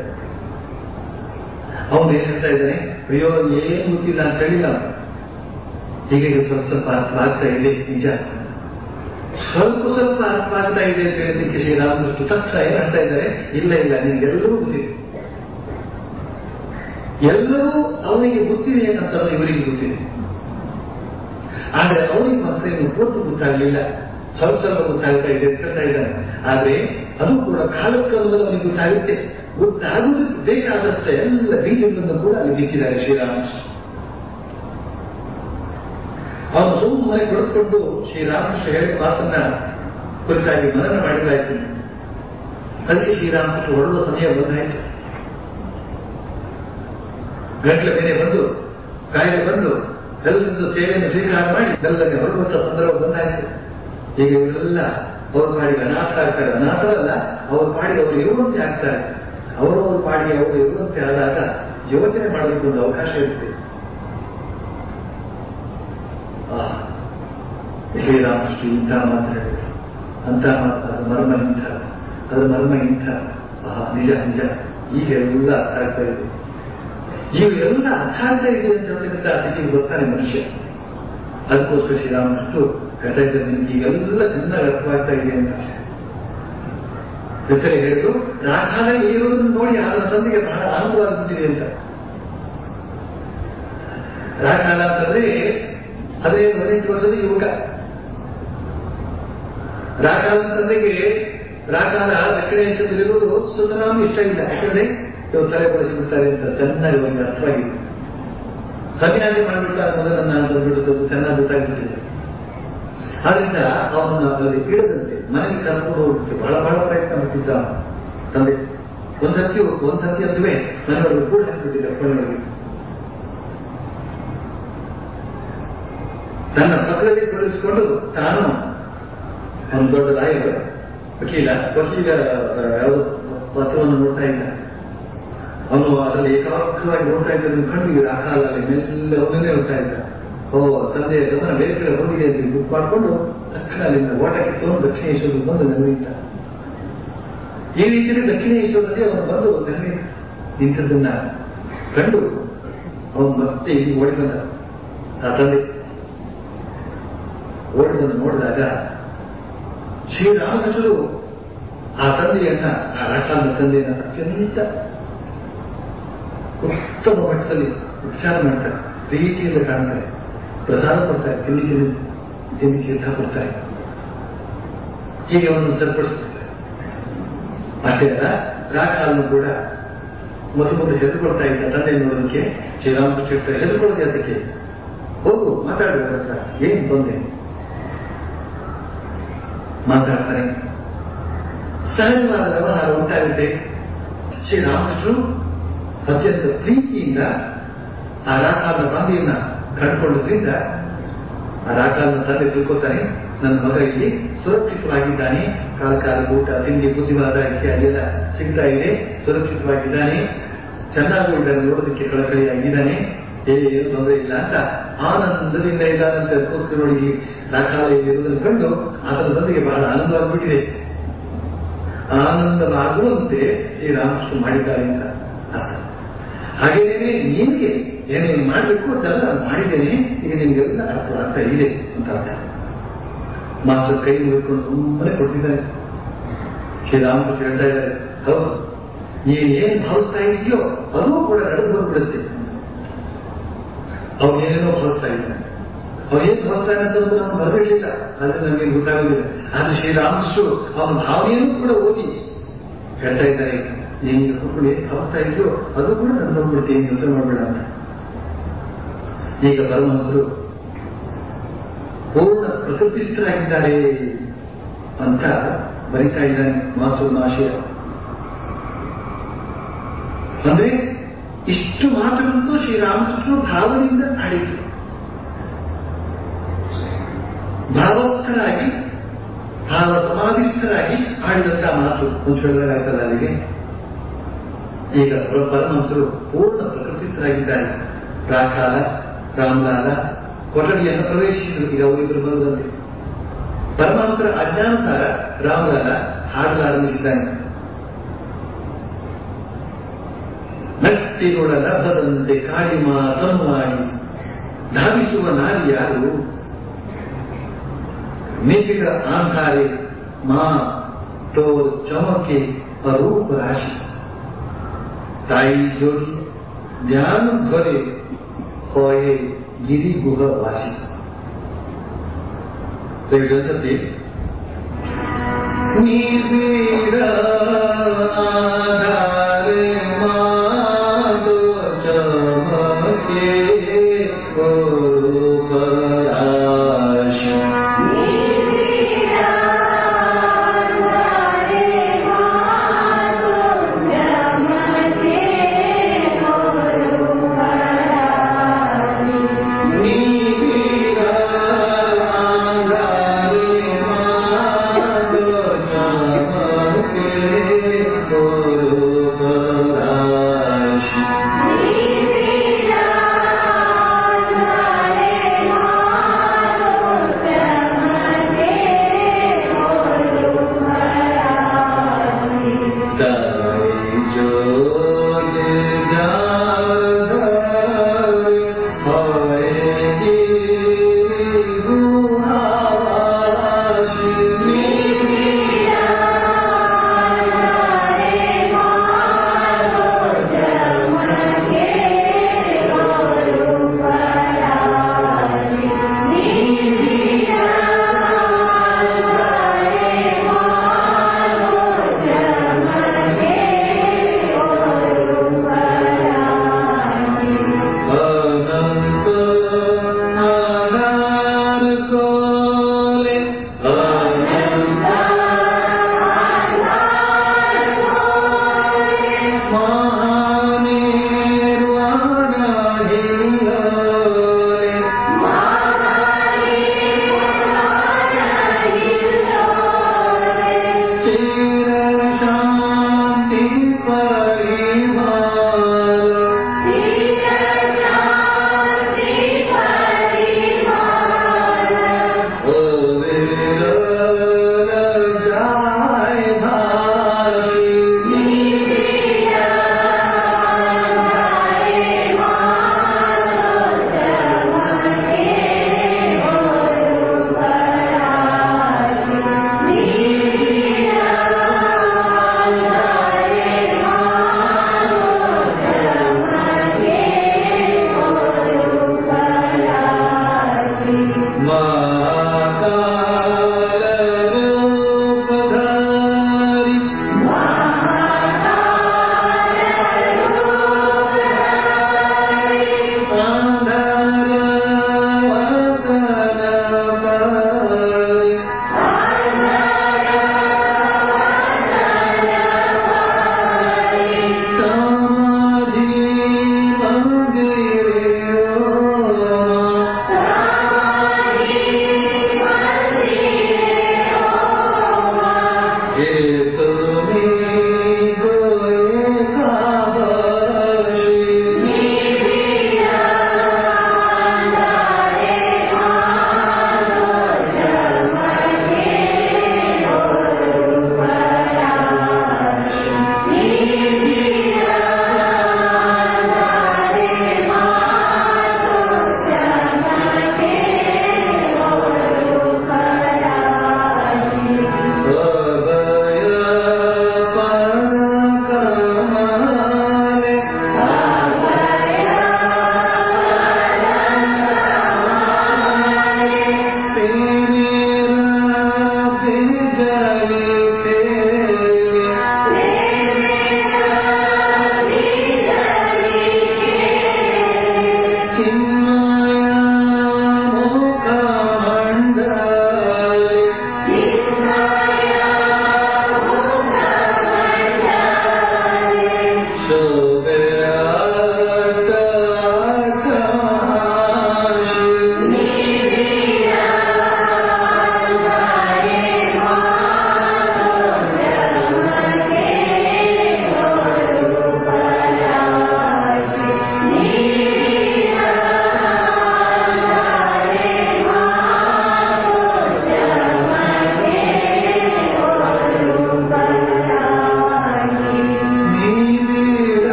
ಅವನು ಏನ್ ಹೇಳ್ತಾ ಇದ್ದಾನೆ ಅಯ್ಯೋ ಏನು ಗೊತ್ತಿಲ್ಲ ಅಂತ ಹೇಳಿಲ್ಲ ಹೀಗೆ ಸ್ವಲ್ಪ ಸ್ವಲ್ಪ ಅರ್ಥ ಆಗ್ತಾ ಇದೆ ನಿಜ ಸ್ವಲ್ಪ ಸ್ವಲ್ಪ ಅರ್ಥ ಆಗ್ತಾ ಇದೆ ಅಂತ ಹೇಳಿದ್ದಕ್ಕೆ ಶ್ರೀರಾಮಕೃಷ್ಣ ತಕ್ಷಣ ಏನ್ ಹೇಳ್ತಾ ಇದ್ದಾರೆ ಇಲ್ಲ ಇಲ್ಲ ನಿನ್ಗೆಲ್ಲರೂ ಗೊತ್ತಿದೆ ಎಲ್ಲರೂ ಅವನಿಗೆ ಗೊತ್ತಿದೆ ಅಂತ ಇವರಿಗೆ ಗೊತ್ತಿದೆ ಆದ್ರೆ ಅವನಿಗೆ ಮಾತ್ರ ಇನ್ನು ಪೂರ್ತಿ ಗೊತ್ತಾಗಲಿಲ್ಲ ಸ್ವಲ್ಪ ಸ್ವಲ್ಪ ಗೊತ್ತಾಗ್ತಾ ಇದೆ ಅಂತ ಹೇಳ್ತಾ ಇದ್ದಾನೆ ಆದ್ರೆ ಅದು ಕೂಡ ಕಾಲಕ್ರಮದಲ್ಲಿ ಅವನಿಗೆ ಗೊತ್ತಾಗುತ್ತೆ ಗೊತ್ತಾಗುವುದಕ್ಕೆ ಬೇಕಾದಷ್ಟು ಎಲ್ಲ ಬೀಜಗಳನ್ನು ಕೂಡ ಅಲ್ಲಿ ಬಿತ್ತಿದ್ದಾರೆ ಶ್ರೀರಾಮಕೃಷ್ಣ ಅವನು ಸುಮ್ಮನೆ ಕುಳಿತುಕೊಂಡು ಶ್ರೀರಾಮಕೃಷ್ಣ ಹೇಳಿದ ಮಾತನ್ನ ಕುರಿತಾಗಿ ಮನನ ಮಾಡಿದಾಯ್ತು ಅದಕ್ಕೆ ಶ್ರೀರಾಮಕೃಷ್ಣ ಹೊರಡುವ ಸಮಯ ಬಂದಾಯ್ತು ಗಂಟ್ಲ ಮೇಲೆ ಬಂದು ಕಾಯಿಲೆ ಬಂದು ಎಲ್ಲರದ್ದು ಸೇವೆಯನ್ನು ಸ್ವೀಕಾರ ಮಾಡಿ ಎಲ್ಲರಿಗೆ ಹೊರಡುವಂತ ಸಂದರ್ಭ ಬಂದಾಯ್ತು ಈಗ ಇವರೆಲ್ಲ ಅವ್ರ ಪಾಡಿಗೆ ಅನಾಥ ಆಗ್ತಾರೆ ಅನಾಥರಲ್ಲ ಅವ್ರ ಪಾಡಿಗೆ ಅವರು ಇರುವಂತೆ ಆಗ್ತಾರೆ ಅವರವ್ರ ಪಾಡಿಗೆ ಅವರು ಇರುವಂತೆ ಆದಾಗ ಯೋಚನೆ ಮಾಡಲಿಕ್ಕೆ ಒಂದು ಅವಕಾಶ ಇರುತ್ತೆ ಶ್ರೀರಾಮಕೃಷ್ಣ ಇಂಥ ಮಾತು ಹೇಳಿದ್ರು ಅಂತ ಮಾತು ಅದರ ಮರ್ಮ ಇಂಥ ಅದರ ಮರ್ಮ ಇಂಥ ಆಹಾ ನಿಜ ನಿಜ ಈಗ ಎಲ್ಲ ಅರ್ಥ ಆಗ್ತಾ ಇದೆ ಈಗ ಎಲ್ಲ ಅರ್ಥ ಆಗ್ತಾ ಇದೆ ಅಂತ ಹೇಳ್ತಕ್ಕಂಥ ಅದಕ್ಕೆ ಬರ್ತಾನೆ ಮನುಷ್ಯ ಅದಕ್ಕೋಸ್ಕರ ಶ್ರೀರಾಮಕೃಷ್ಣ ಹೇಳ್ತಾ ಇದ್ದಾರೆ ನಿಮ್ಗೆ ಈಗೆಲ್ಲ ಚೆನ್ನಾಗಿ ಅರ್ಥವಾಗ್ತಾ ಇದೆ ಅಂತ ಜೊತೆಗೆ ಹೇಳಿದ್ರು ರಾಜಾನ ಇರುವುದನ್ನು ನೋಡಿ ಅದರ ತಂದೆಗೆ ಬಹಳ ಆನಂದವಾಗುತ್ತಿದೆ ಅಂತ ರಾಜಾನ ಅಂತಂದ್ರೆ ಅದೇ ಹದಿನೆಂಟು ವರ್ಷದ ಯುವಕ ರಾಕಾಲ ತಂದೆಗೆ ರಾಕಾಲ ದಕ್ಷಿಣ ದೇಶದಲ್ಲಿರುವುದು ಸುತರಾಮ ಇಷ್ಟ ಇಲ್ಲ ಯಾಕಂದ್ರೆ ಇವರು ತಲೆ ಬಳಸಿಬಿಡ್ತಾರೆ ಅಂತ ಚೆನ್ನಾಗಿ ಒಂದು ಅರ್ಥವಾಗಿದೆ ಸನ್ಯಾಸಿ ಮಾಡಿಬಿಟ್ಟ ಮೊದಲನ್ನ ಬಂದ್ಬಿಡುತ್ತೆ ಚೆನ್ನಾಗಿ ಗೊತ್ತಾಗ್ಬಿಟ್ಟಿದೆ ಆದ್ರಿಂದ ಅವನನ್ನು ಅದರಲ್ಲಿ ಇಡದಂತೆ ಮನೆಗೆ ಕರ್ಕೊಂಡು ಹೋಗುತ್ತೆ ಬಹಳ ಬಹಳ ಪ್ರಯತ್ನ ಮಾಡ್ತಿದ್ದ ತಂದೆ ಒಂದ್ಸತಿ ಒಂದ್ಸತಿ ಅಂದುವೆ ಮನೆಯೊಳಗೆ ಕೂಡ ಹಾಕ್ಬಿಟ್ಟಿದ್ದ ಕೊನೆಯೊಳಗೆ ತನ್ನ ಪಕ್ಕದಲ್ಲಿ ಕುಳಿಸಿಕೊಂಡು ತಾನು ಒಂದು ದೊಡ್ಡ ರಾಯರು ವಕೀಲ ವಕೀಲ ಯಾವುದು ಪತ್ರವನ್ನು ನೋಡ್ತಾ ಇದ್ದ ಅವನು ಅದರಲ್ಲಿ ಏಕಾಗ್ರವಾಗಿ ನೋಡ್ತಾ ಇದ್ದದನ್ನು ಕಂಡು ಈ ರಾಕಾಲಲ್ಲಿ ಮೆಲ್ಲ ಅವನನ್ನೇ ಹೋಗ್ತಾ ಇದ್ದ ಓ ತಂದೆಯ ಗಮನ ಬೇರೆ ಕಡೆ ಹೋಗಿದೆ ಅಂತ ಬುಕ್ ಮಾಡಿಕೊಂಡು ತಕ್ಷಣ ಅಲ್ಲಿಂದ ಓಟಕ್ಕೆ ತಗೊಂಡು ದಕ್ಷಿಣೇಶ್ವರಕ್ಕೆ ಬಂದು ನೆರವೇರಿತ ಈ ರೀತಿಯಲ್ಲಿ ದಕ್ಷಿಣೇಶ್ವರದಲ್ಲಿ ಅವನು ಬಂದು ನೆರವೇರಿತ ನಿಂತದನ್ನ ಕಂಡು ಅವನು ಮತ್ತೆ ಇಲ್ಲಿ ಓಡಿ ಬಂದ ಆ ತಂದೆ ಓಡಿ ಬಂದು ನೋಡಿದಾಗ ಶ್ರೀರಾಮಕೃಷ್ಣರು ಆ ತಂದೆಯನ್ನ ಆ ರಾಷ್ಟ್ರದ ತಂದೆಯನ್ನ ಅತ್ಯಂತ ಉತ್ತಮ ಮಟ್ಟದಲ್ಲಿ ಉಪಚಾರ ಮಾಡ್ತಾರೆ ಪ್ರೀತಿಯಿಂದ ಕಾಣ್ತಾರೆ ಪ್ರಸಾದ ಕೊಡ್ತಾರೆ ತಿಂಡಿ ತಿಂಡಿ ತಿಂಡಿ ತೀರ್ಥ ಕೊಡ್ತಾರೆ ಹೀಗೆ ಅವನು ಸರಿಪಡಿಸ್ತಾರೆ ಅಷ್ಟೇ ಅಲ್ಲ ರಾಕಾಲನು ಕೂಡ ಮೊದಲು ಮೊದಲು ಹೆದರ್ಕೊಳ್ತಾ ಇದ್ದ ತಂದೆ ನೋಡೋದಕ್ಕೆ ಶ್ರೀರಾಮಕೃಷ್ಣ ಹೆದರ್ಕೊಳ್ಳೋದು ಅದಕ್ಕೆ ಹೋಗು ಮಾತಾಡುವ ಹತ್ರ ಏನ್ ತೊಂದರೆ ಮಾತಾಡ್ತಾರೆ ಸಹಜವಾದ ವ್ಯವಹಾರ ಉಂಟಾಗುತ್ತೆ ಶ್ರೀರಾಮಕೃಷ್ಣರು ಅತ್ಯಂತ ಪ್ರೀತಿಯಿಂದ ಆ ರಾಕಾಲನ ತಂದೆಯನ್ನ ಕಂಡುಕೊಳ್ಳೋದ್ರಿಂದ ಆ ರಾಕಾಲನ ತಂದೆ ತಿಳ್ಕೊತಾನೆ ನನ್ನ ಮಗ ಇಲ್ಲಿ ಸುರಕ್ಷಿತವಾಗಿದ್ದಾನೆ ಕಾಲ ಕಾಲ ಊಟ ತಿಂಡಿ ಬುದ್ಧಿವಾದ ಇತ್ಯಾದಿ ಎಲ್ಲ ಸಿಗ್ತಾ ಇದೆ ಸುರಕ್ಷಿತವಾಗಿದ್ದಾನೆ ಚೆನ್ನಾಗಿ ಇದ್ದಾನೆ ನೋಡೋದಕ್ಕೆ ಕಳಕಳಿಯಾಗಿದ್ದಾನೆ ಏನು ತೊಂದರೆ ಇಲ್ಲ ಅಂತ ಆನಂದದಿಂದ ಇದ್ದಾನಂತ ಅದಕ್ಕೋಸ್ಕರ ನೋಡಿ ರಾಕಾಲಯಲ್ಲಿ ಇರುವುದನ್ನು ಕಂಡು ಆತನ ತಂದೆಗೆ ಬಹಳ ಆನಂದವಾಗ್ಬಿಟ್ಟಿದೆ ಆನಂದವಾಗುವಂತೆ ಶ್ರೀರಾಮಕೃಷ್ಣ ಮಾಡಿದ್ದಾರೆ ಅಂತ ಅರ್ಥ ಹಾಗೇನೇ ನಿನಗೆ ಏನೇನು ಮಾಡಬೇಕು ಅದೆಲ್ಲ ನಾನು ಮಾಡಿದ್ದೇನೆ ಈಗ ನಿಮಗೆಲ್ಲ ಅರ್ಥ ಅರ್ಥ ಇದೆ ಅಂತ ಅರ್ಥ ಮಾಸ್ಟರ್ ಕೈ ಮುಗಿಕೊಂಡು ಸುಮ್ಮನೆ ಕೊಡ್ತಿದ್ದಾರೆ ಶ್ರೀರಾಮಕೃಷ್ಣ ಹೇಳ್ತಾ ಇದ್ದಾರೆ ಹೌದು ನೀನ್ ಏನ್ ಭಾವಿಸ್ತಾ ಇದೆಯೋ ಅದು ಕೂಡ ನಡೆದು ಬಂದ್ಬಿಡುತ್ತೆ ಅವನೇನೇನೋ ಭಾವಿಸ್ತಾ ಇದ್ದಾನೆ ಅವನೇನ್ ಭಾವಿಸ್ತಾನೆ ಅಂತಂದ್ರೆ ನಾವು ಬರಬೇಕಿಲ್ಲ ಆದ್ರೆ ನಮಗೆ ಗೊತ್ತಾಗೋದಿಲ್ಲ ಆದ್ರೆ ಶ್ರೀರಾಮಕೃಷ್ಣ ಅವನ ಭಾವನೆಯನ್ನು ಕೂಡ ಓದಿ ಹೇಳ್ತಾ ಇದ್ದಾರೆ ನೀನು ಮಕ್ಕಳು ಏನ್ ಭಾವಿಸ್ತಾ ಇದೆಯೋ ಅದು ಕೂಡ ನಾನು ನೋಡ್ಬಿಡ್ತೀನಿ ಯೋಚನೆ ಮಾಡಬೇಡ ಅಂತ ಈಗ ಪರಮಹಂಸರು ಪೂರ್ಣ ಪ್ರಕೃತಿಸ್ಥರಾಗಿದ್ದಾರೆ ಅಂತ ಬರಿತಾ ಇದ್ದಾನೆ ಮಾಸು ಆಶಯ ಅಂದ್ರೆ ಇಷ್ಟು ಮಾತುಗಳನ್ನು ಶ್ರೀರಾಮಕೃಷ್ಣ ಭಾವನೆಯಿಂದ ಆಡಿದ್ರು ಭಾವಸ್ಥರಾಗಿ ಭಾವ ಸಮಾಧಿಸ್ಥರಾಗಿ ಆಡಿದಂತಹ ಮಾತು ಒಂದು ಹೇಳಿದಾಗಾಯ್ತಲ್ಲ ಅಲ್ಲಿಗೆ ಈಗ ಪರಮಹಂಸರು ಪೂರ್ಣ ಪ್ರಕೃತಿಸ್ಥರಾಗಿದ್ದಾರೆ ರಾಕಾಲ ರಾಮಲಾಲ ಕೊಠಡಿಯನ್ನು ಪ್ರವೇಶಿಸಿದರು ಈಗ ಅವರಿಬ್ಬರು ಬರುವಂತೆ ಪರಮಹಂಸರ ಅಜ್ಞಾನುಸಾರ ರಾಮಲಾಲ ಹಾಡಲಾರಂಭಿಸಿದ್ದಾನೆ ನಟ್ಟಿನೊಳ ಲಭದಂತೆ ಕಾಳಿಮ ತನ್ಮಾಡಿ ಧಾವಿಸುವ ನಾರಿ ಯಾರು ಮೇಘದ ಆಧಾರೆ ಮಾ ತೋ ಚಮಕೆ ಅರೂಪ ರಾಶಿ ತಾಯಿ ಜೋಡಿ ಧ್ಯಾನ ಧ್ವರೆ ಹೊಯೆ ಗಿರಿ ಗುಹ ವಾಸಿ ಜೊತೆ ನೀರ ಆಧಾರೆ ಮಾತು ಚಮಕೆ ಅರೂಪ ರಾಶಿ ನೀರ ಆಧಾರೆ ಮಾತು ಚಮಕೆ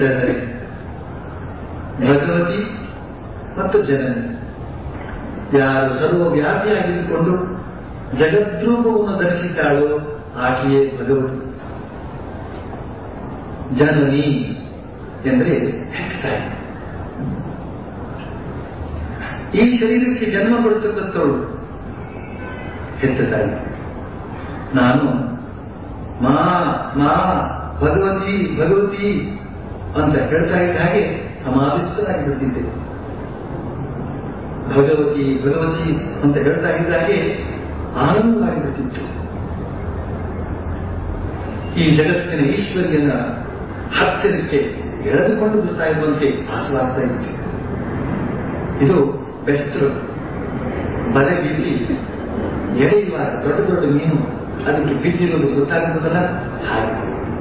ಹೇಳ್ತಾ ಇದ್ದಾರೆ ಭಗವತಿ ಮತ್ತು ಜನನಿ ಯಾರು ಸರ್ವವ್ಯಾಪಿಯಾಗಿದ್ದುಕೊಂಡು ಜಗದ್ರೂಪವನ್ನು ಧರಿಸಿದ್ದಾಳೋ ಆಕೆಯೇ ಭಗವತಿ ಜನನಿ ಎಂದರೆ ಹೆತ್ತಾಯಿ ಈ ಶರೀರಕ್ಕೆ ಜನ್ಮ ಕೊಡ್ತಕ್ಕಂಥವಳು ಹೆತ್ತ ತಾಯಿ ನಾನು ಮಾ ಮಾ ಭಗವತಿ ಭಗವತಿ ಅಂತ ಹೇಳ್ತಾ ಇದ್ದ ಹಾಗೆ ಸಮಾಧಿಸ್ಥರಾಗಿ ಬಿಟ್ಟಿದ್ದೆ ಭಗವತಿ ಭಗವತಿ ಅಂತ ಹೇಳ್ತಾ ಇದ್ದ ಹಾಗೆ ಆನಂದವಾಗಿ ಬಿಟ್ಟಿತ್ತು ಈ ಜಗತ್ತಿನ ಈಶ್ವರ್ಯನ ಹತ್ತಿರಕ್ಕೆ ಎಳೆದುಕೊಂಡು ಬರ್ತಾ ಇರುವಂತೆ ಭಾಸವಾಗ್ತಾ ಇತ್ತು ಇದು ಬೆಸ್ತರು ಬದಗಿಲ್ಲಿ ಎಳೆಯುವಾಗ ದೊಡ್ಡ ದೊಡ್ಡ ಮೀನು ಅದಕ್ಕೆ ಬಿದ್ದಿರೋದು ಗೊತ್ತಾಗುತ್ತಲ್ಲ ಹಾಗೆ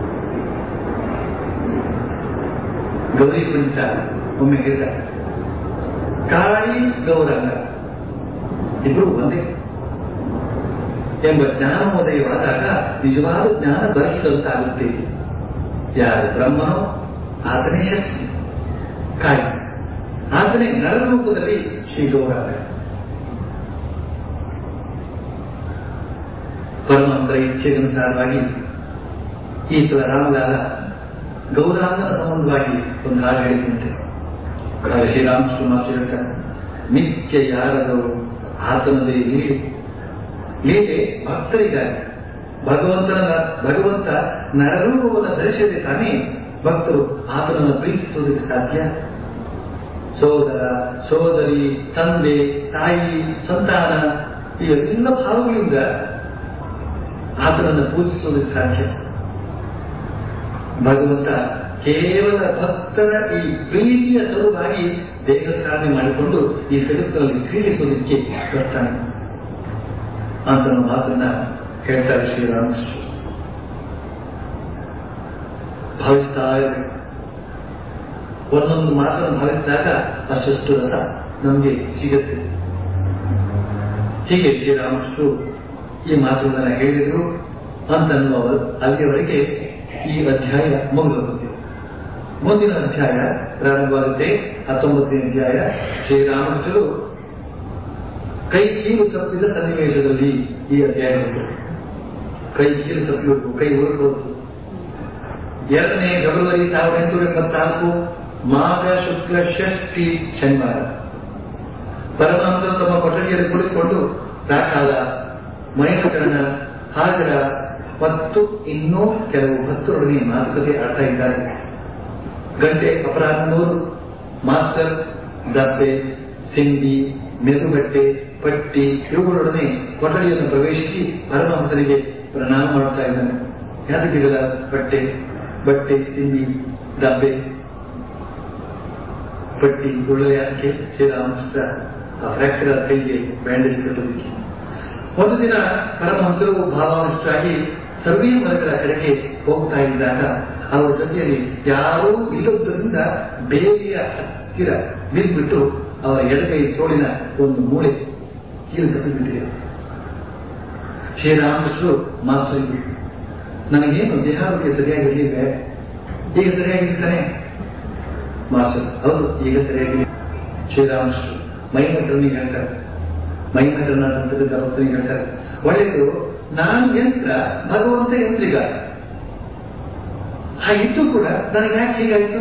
ಗೌರಿ ಕುಂಟ ಒಮ್ಮೆ ಹೇಳಿದ ಕಾಳಿ ಗೌರಂಗ ಇಬ್ರು ಒಂದೇ ಎಂಬ ಜ್ಞಾನೋದಯವಾದಾಗ ನಿಜವಾದ ಜ್ಞಾನ ಬರಲಿದಂತಾಗುತ್ತೆ ಯಾರು ಬ್ರಹ್ಮನೋ ಆತನೇ ಶಕ್ತಿ ಕಾಳಿ ಆತನೇ ನರರೂಪದಲ್ಲಿ ಶ್ರೀ ಗೌರಂಗ ಪರಮಂತರ ಇಚ್ಛೆಗನುಸಾರವಾಗಿ ಈತಲ ರಾಮಲಾಲ ಗೌರಾಂಗನ ಸಂಬಂಧವಾಗಿ ಒಂದು ಹಾಡು ಹೇಳಿದಂತೆ ಆಗ ಶ್ರೀರಾಮಕೃಷ್ಣ ಮಾತು ಹೇಳ್ತಾರೆ ನಿತ್ಯ ಯಾರದವರು ಆತನದೇ ಲೀಲೆ ಲೀಲೆ ಭಕ್ತರಿಗಾಗಿ ಭಗವಂತನ ಭಗವಂತ ನರರೂಪವನ್ನು ಧರಿಸಿದೆ ತಾನೇ ಭಕ್ತರು ಆತನನ್ನು ಪ್ರೀತಿಸುವುದಕ್ಕೆ ಸಾಧ್ಯ ಸೋದರ ಸೋದರಿ ತಂದೆ ತಾಯಿ ಸಂತಾನ ಈ ಎಲ್ಲ ಭಾವಗಳಿಂದ ಆತನನ್ನು ಪೂಜಿಸುವುದಕ್ಕೆ ಸಾಧ್ಯ ಭಗವಂತ ಕೇವಲ ಭಕ್ತರ ಈ ಪ್ರೀತಿಯ ಸಲುವಾಗಿ ದೇಹ ಸಾಧನೆ ಮಾಡಿಕೊಂಡು ಈ ಜಗತ್ತಿನಲ್ಲಿ ಕ್ರೀಡಿಸುವುದಕ್ಕೆ ಬರ್ತಾನೆ ಅಂತ ಮಾತನ್ನ ಹೇಳ್ತಾರೆ ಶ್ರೀರಾಮಕೃಷ್ಣ ಭಾವಿಸ್ತಾ ಇರಬೇಕು ಒಂದೊಂದು ಮಾತನ್ನು ಭಾವಿಸಿದಾಗ ಅಷ್ಟು ರಸ ನಮಗೆ ಸಿಗುತ್ತೆ ಹೀಗೆ ಶ್ರೀರಾಮಕೃಷ್ಣರು ಈ ಮಾತುಗಳನ್ನ ಹೇಳಿದ್ರು ಅಂತನ್ನುವ ಅಲ್ಲಿಯವರೆಗೆ ಈ ಅಧ್ಯಾಯ ಮುಗಿದೋಗುತ್ತೆ ಮುಂದಿನ ಅಧ್ಯಾಯ ಪ್ರಾರಂಭವಾಗುತ್ತೆ ಹತ್ತೊಂಬತ್ತನೇ ಅಧ್ಯಾಯ ಶ್ರೀರಾಮಕೃಷ್ಣರು ಕೈ ಕೀಲು ತಪ್ಪಿದ ಸನ್ನಿವೇಶದಲ್ಲಿ ಈ ಅಧ್ಯಾಯ ಕೈ ಕೀಲು ತಪ್ಪಿಬೇಕು ಕೈ ಉರುಳಬಹುದು ಎರಡನೇ ಫೆಬ್ರವರಿ ಸಾವಿರದ ಎಂಟುನೂರ ಎಂಬತ್ನಾಲ್ಕು ಮಾಘ ಶುಕ್ಲ ಷಷ್ಠಿ ಶನಿವಾರ ಪರಮಹಂಸರು ತಮ್ಮ ಕೊಠಡಿಯಲ್ಲಿ ಕುಳಿತುಕೊಂಡು ರಾಕಾಲ ಮೈಕರಣ ಹಾಜರ ಮತ್ತು ಇನ್ನೂ ಕೆಲವು ಭಕ್ತರೊಡನೆ ಮಾತುಕತೆ ಆಡ್ತಾ ಇದ್ದಾರೆ ಗಂಟೆ ಅಪರಾಧ ನೂರು ಮಾಸ್ಟರ್ ದಬ್ಬೆ ಸಿಂಡಿ ಮೆದುಬಟ್ಟೆ ಪಟ್ಟಿ ಇವುಗಳೊಡನೆ ಕೊಠಡಿಯನ್ನು ಪ್ರವೇಶಿಸಿ ಪರಮಹಂಸರಿಗೆ ಪ್ರಣಾಮ ಮಾಡುತ್ತಾ ಇದ್ದಾನೆ ಯಾದಗಿರದ ಬಟ್ಟೆ ಬಟ್ಟೆ ತಿಂಡಿ ದಬ್ಬೆ ಪಟ್ಟಿ ಉಳ್ಳಲೆ ಅದಕ್ಕೆ ಶ್ರೀರಾಮಕೃಷ್ಣ ಆ ಫ್ರಾಕ್ಚರ್ ಕೈಗೆ ಬ್ಯಾಂಡೇಜ್ ಕಟ್ಟೋದಕ್ಕೆ ಒಂದು ದಿನ ಪರಮಹಂಸರು ಭಾವಾನುಷ್ಠರಾಗಿ ಸರ್ವೇ ಮರಗಳ ಕಡೆಗೆ ಹೋಗ್ತಾ ಇದ್ದಾಗ ಅವರ ಜೊತೆಯಲ್ಲಿ ಯಾರೂ ಇಲ್ಲದ್ರಿಂದ ಬೇಲಿಯ ಹತ್ತಿರ ನಿಂತ್ಬಿಟ್ಟು ಅವರ ಎಡಗೈ ತೋಳಿನ ಒಂದು ಮೂಳೆ ಕೀಲು ತಪ್ಪಿಬಿಟ್ಟಿದೆ ಶ್ರೀರಾಮಕೃಷ್ಣರು ಮಾತು ನನಗೇನು ದೇಹಾರೋಗ್ಯ ಸರಿಯಾಗಿರಲಿವೆ ಈಗ ಸರಿಯಾಗಿರ್ತಾನೆ ಮಾಸ್ಟರ್ ಹೌದು ಈಗ ಸರಿಯಾಗಿದೆ ಶ್ರೀರಾಮಕೃಷ್ಣ ಮೈಮಠನಿಗೆ ಹೇಳ್ತಾರೆ ಮೈಮಠನ ಸಂತದ ಭಕ್ತನಿಗೆ ಹೇಳ್ತಾರೆ ಒಳ್ಳೆಯದು ನಾನು ಯಂತ್ರ ಭಗವಂತ ಯಂತ್ರಿಗ ಹಾಗಿದ್ದು ಕೂಡ ನನಗೆ ಯಾಕೆ ಹೀಗಾಯಿತು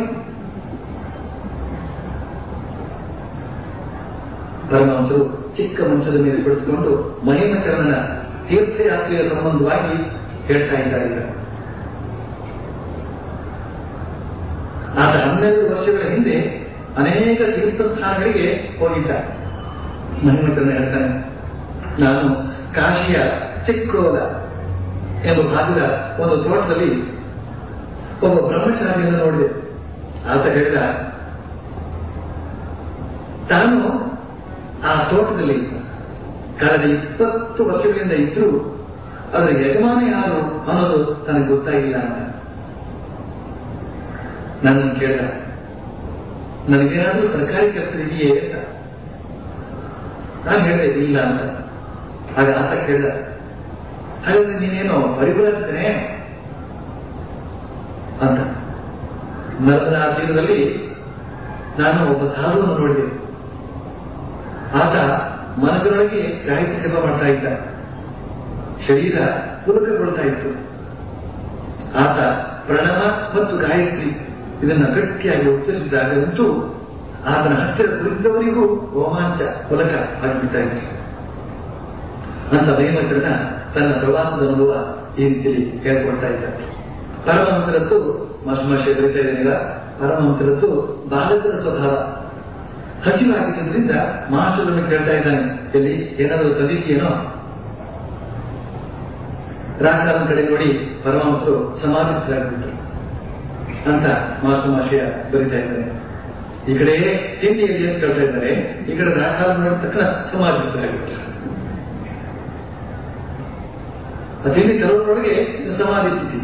ಪರಮಹಂಸರು ಚಿಕ್ಕ ಮಂಚದ ಮೇಲೆ ಕುಳಿತುಕೊಂಡು ಮಹಿಮಚರಣನ ತೀರ್ಥಯಾತ್ರೆಯ ಸಂಬಂಧವಾಗಿ ಹೇಳ್ತಾ ಇದ್ದಾರೆ ಈಗ. ಆತ ಹನ್ನೆರಡು ವರ್ಷಗಳ ಹಿಂದೆ ಅನೇಕ ತೀರ್ಥಸ್ಥಾನಗಳಿಗೆ ಹೋಗಿದ್ದ ಮಹಿಮಚರಣ ಹೇಳ್ತಾನೆ ನಾನು ಕಾಶಿಯ ಚಿಕ್ರೋಲ ಎಂಬ ಭಾಗದ ಒಂದು ತೋಟದಲ್ಲಿ ಒಬ್ಬ ಬ್ರಹ್ಮಚಾರಿಯನ್ನು ನೋಡಿದೆ ಆತ ಹೇಳಿದ ತಾನು ಆ ತೋಟದಲ್ಲಿ ಕಳೆದ ಇಪ್ಪತ್ತು ವರ್ಷಗಳಿಂದ ಇದ್ರೂ ಅದರ ಯಜಮಾನ ಯಾರು ಅನ್ನೋದು ನನಗೆ ಗೊತ್ತಾಗಿಲ್ಲ ಅಂತ ನನ್ನನ್ನು ಕೇಳಿದ ನನಗೇನಾದ್ರೂ ಸರ್ಕಾರಿ ಕೆಲಸ ಇದೆಯೇ ಅಂತ ನಾನು ಹೇಳಿದೆ ಇಲ್ಲ ಅಂತ ಆಗ ಆತ ಕೇಳಿದ ಹಾಗಾದ್ರೆ ನೀನೇನು ಪರಿಬಲಿಸ್ತೇನೆ ಅಂತ ನರ್ಮದಾ ತೀರದಲ್ಲಿ ನಾನು ಒಬ್ಬ ಸಾಧುವನ್ನು ನೋಡಿದೆ ಆತ ಮನದೊಳಗೆ ಗಾಯತ್ರಿ ಸೇವೆ ಮಾಡ್ತಾ ಇದ್ದ ಶರೀರ ಪುಲಕಗೊಳ್ತಾ ಇತ್ತು ಆತ ಪ್ರಣವ ಮತ್ತು ಗಾಯತ್ರಿ ಇದನ್ನ ಗಟ್ಟಿಯಾಗಿ ಉಚ್ಚರಿಸಿದಾಗಂತೂ ಆತನ ಹತ್ತಿರ ಕುಳಿತವರಿಗೂ ರೋಮಾಂಚ ಪುಲಕ ಆಗಿಬಿಡ್ತಾ ಇತ್ತು ಅಂತ ಭಯಮಂತ್ರನ ತನ್ನ ಪ್ರವಾಸದ ಅನುಭವ ಈ ರೀತಿಯಲ್ಲಿ ಹೇಳ್ಕೊಡ್ತಾ ಇದ್ದ ಪರಮಹಂಸರದ್ದು ಮಶ್ಮಶೆ ಬರೀತಾ ಇದ್ದೇನಿಲ್ಲ ಪರಮಹಂಸರದ್ದು ಬಾಲಕರ ಸ್ವಭಾವ ಹಸಿವಾಗಿದ್ದರಿಂದ ಮಾಸ್ಟರನ್ನು ಕೇಳ್ತಾ ಇದ್ದಾನೆ ಎಲ್ಲಿ ಏನಾದರೂ ತಂದಿದ್ದೀಯೇನೋ ರಾಘವನ ಕಡೆ ನೋಡಿ ಪರಮಹಂಸರು ಸಮಾಧಿಸಲಾಗ್ಬಿಟ್ರು ಅಂತ ಮಾಸ್ಟರ್ ಮಾಶಯ ಬರೀತಾ ಇದ್ದಾರೆ ಈ ಕಡೆ ತಿಂಡಿಯಲ್ಲಿ ಅಂತ ಕೇಳ್ತಾ ಇದ್ದಾರೆ ಈ ಕಡೆ ರಾಘವ ನೋಡಿದ ತಕ್ಷಣ ಸಮಾಧಿಸಲಾಗ್ಬಿಟ್ರು ಆ ತಿಂಡಿ ತರೋದ್ರೊಳಗೆ ಸಮಾಧಿ ಸ್ಥಿತಿ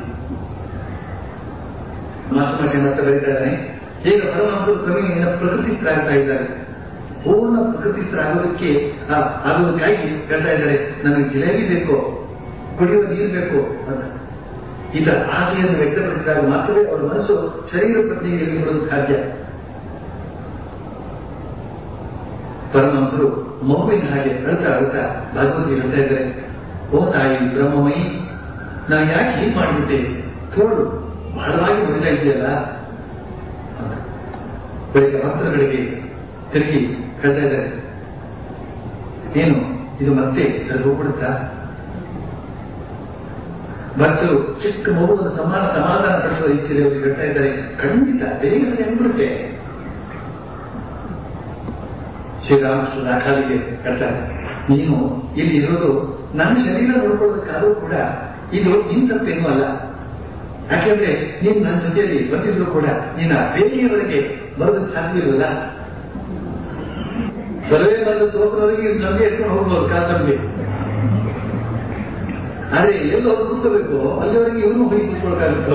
ಮಾಸ್ಟರ್ ಮಾಶಯ ಮತ್ತೆ ಬರೀತಾ ಇದ್ದಾನೆ ಈಗ ಪರಮಹಂಸರು ಕ್ರಮೇಣ ಪ್ರಕೃತಿಸ್ಥರಾಗ್ತಾ ಇದ್ದಾರೆ ಪೂರ್ಣ ಪ್ರಕೃತಿಸ್ಥರಾಗೋದಕ್ಕೆ ಆ- ಆಗೋದಕ್ಕಾಗಿ ಹೇಳ್ತಾ ಇದ್ದಾರೆ ನನಗೆ ಜಿಲೇಬಿ ಬೇಕು ಕುಡಿಯುವ ನೀರು ಬೇಕು ಅಂತ ಈ ತರ ಆಸೆಯನ್ನು ವ್ಯಕ್ತಪಡಿಸಿದಾಗ ಮಾತ್ರವೇ ಅವರ ಮನಸ್ಸು ಶರೀರ ಪ್ರಜ್ಞೆಗೆ ಇಳಿಬಿಡೋದು ಸಾಧ್ಯ ಪರಮಹಂಸರು ಮಗುವಿನ ಹಾಗೆ ಅಳ್ತಾ ಅಳ್ತಾ ಭಗವತಿ ಹೇಳ್ತಾ ಇದ್ದಾರೆ ಓ ತಾಯಿ ಬ್ರಹ್ಮಮಯಿ ನಾನು ಯಾಕೆ ಹೀಗೆ ಮಾಡಿಬಿಟ್ಟೆ ತೋಳು ಬಹಳವಾಗಿ ಹೊಡಿತಾ ಇದೆಯಲ್ಲ ಅಂತ. ಬಳಿಕ ಭಕ್ತರುಗಳಿಗೆ ತಿರುಗಿ ಹೇಳ್ತಾ ಇದ್ದಾರೆ ಏನು ಇದು ಮತ್ತೆ ಸರಿ ಹೋಗ್ಬಿಡುತ್ತಾ ಭಕ್ತರು ಚಿಕ್ಕ ಮಗುವನ್ನು ಸಮಾನ ಸಮಾಧಾನ ಪಡಿಸುವ ರೀತಿಯಲ್ಲಿ ಅವರಿಗೆ ಹೇಳ್ತಾ ಇದ್ದಾರೆ ಖಂಡಿತ ಬೇಗನೆ ನೆನ್ಬಿಡುತ್ತೆ ಶ್ರೀರಾಮಕೃಷ್ಣ ದಾಖಲಿಗೆ ಹೇಳ್ತಾರೆ ನೀನು ಇಲ್ಲಿ ಇರೋದು ನನ್ನ ಶರೀರ ನೋಡ್ಕೊಳ್ಳೋದಕ್ಕಾದ್ರೂ ಕೂಡ ಇದು ನಿನ್ ತಪ್ಪೇನೂ ಅಲ್ಲ ಯಾಕೆಂದ್ರೆ ನೀನು ನನ್ನ ಜೊತೆಯಲ್ಲಿ ಬಂದಿದ್ರು ಕೂಡ ನಿನ್ನ ಬೇರೆಯವರೆಗೆ ಬರೋದಕ್ಕೆ ಸಾಧ್ಯವಿಲ್ಲ ಬರವೇ ಬಂದ ಸೋತ್ರವರೆಗೆ ನಮಗೆ ಎತ್ಕೊಂಡು ಹೋಗ್ಬೋದು ಕಾದಂಬಿ ಆದ್ರೆ ಎಲ್ಲೋ ಕೂತ್ಕೋಬೇಕು ಅಲ್ಲಿವರೆಗೆ ಇವನು ಹೋಗಿ ಕೂತ್ಕೊಳ್ಕಾಗುತ್ತೋ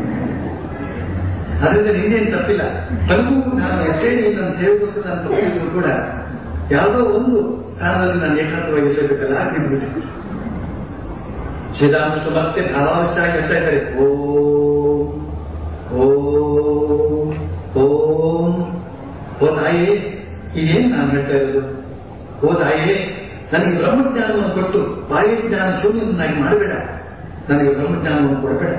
ಅದರಿಂದ ನಿನ್ನೇನು ತಪ್ಪಿಲ್ಲ ತನಗೂ ನಾನು ಎಷ್ಟೇ ನನ್ನ ಸೇವೆಗೋಸ್ಕರ ನಾನು ತಗೊಂಡಿದ್ರು ಕೂಡ ಯಾವುದೋ ಒಂದು ಸ್ಥಾನದಲ್ಲಿ ನಾನು ಏಕಾಂತವಾಗಿ ಇರಬೇಕಲ್ಲ ಹಾಕಿದ್ಬಿಟ್ಟು ಶ್ರೀರಾಮಕೃಷ್ಣ ಮತ್ತೆ ಭಾವಾಂಶಾಗಿ ಹೇಳ್ತಾ ಇದ್ದಾರೆ ಓಂ ಓಂ ಓಂ ಓ ತಾಯಿ ಇದೇನು ನಾನು ಹೇಳ್ತಾ ಇರೋದು ಓ ತಾಯಿ ನನಗೆ ಬ್ರಹ್ಮಜ್ಞಾನವನ್ನು ಕೊಟ್ಟು ಬಾಯಿ ಜ್ಞಾನ ಶೂನ್ಯವನ್ನಾಗಿ ಮಾಡಬೇಡ ನನಗೆ ಬ್ರಹ್ಮಜ್ಞಾನವನ್ನು ಕೊಡಬೇಡ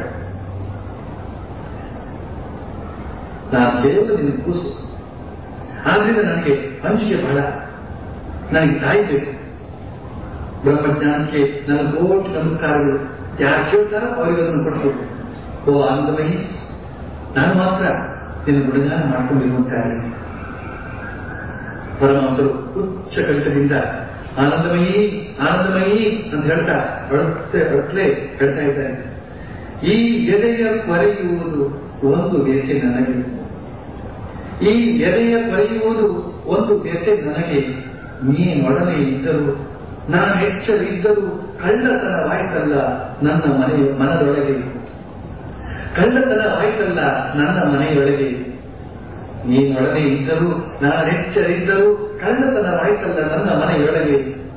ನಾನು ಕೇವಲ ನಿನ್ನ ಕೂಸು ಆದ್ರಿಂದ ನನಗೆ ಹಂಚಿಕೆ ಬಹಳ ನನಗೆ ತಾಯಿ ಬೇಕು ಬ್ರಹ್ಮಜ್ಞಾನಕ್ಕೆ ನನ್ನ ಕೋಟಿ ನಮಸ್ಕಾರಗಳು ಯಾರು ಕೇಳ್ತಾರೋ ಅವರಿಗೆ ಅದನ್ನು ಕೊಟ್ಟು ಓ ಆನಂದಮಯಿ ನಾನು ಮಾತ್ರ ನಿನ್ನ ಗುಣಗಾನ ಮಾಡ್ಕೊಂಡಿರುವಂತಾಗಿ ಪರಮಹಂಸರು ಉಚ್ಚ ಕಲಿತದಿಂದ ಆನಂದಮಯಿ ಆನಂದಮಯಿ ಅಂತ ಹೇಳ್ತಾ ಅಳುತ್ತೆ ಅಳುತ್ತಲೇ ಹೇಳ್ತಾ ಇದ್ದಾರೆ ಈ ಎದೆಯ ಕೊರೆಯುವುದು ಒಂದು ವ್ಯಥೆ ನನಗೆ ಈ ಎದೆಯ ಕೊರೆಯುವುದು ಒಂದು ವ್ಯಥೆ ನನಗೆ ನೀನೊಡನೆ ಇದ್ದರು ನಾನು ಎಚ್ಚರಿದ್ದರೂ ಕಳ್ಳತನವಾಯ್ತಲ್ಲ ನನ್ನ ಮನೆಯ ಮನದೊಳಗೆ ಕಳ್ಳತನವಾಯ್ತಲ್ಲ ನನ್ನ ಮನೆಯೊಳಗೆ ನೀನೊಡನೆ ಇದ್ದರೂ ನಾನು ಎಚ್ಚರಿದ್ದರೂ ಕಳ್ಳತನವಾಯ್ತಲ್ಲ ನನ್ನ ಮನೆಯೊಳಗೆ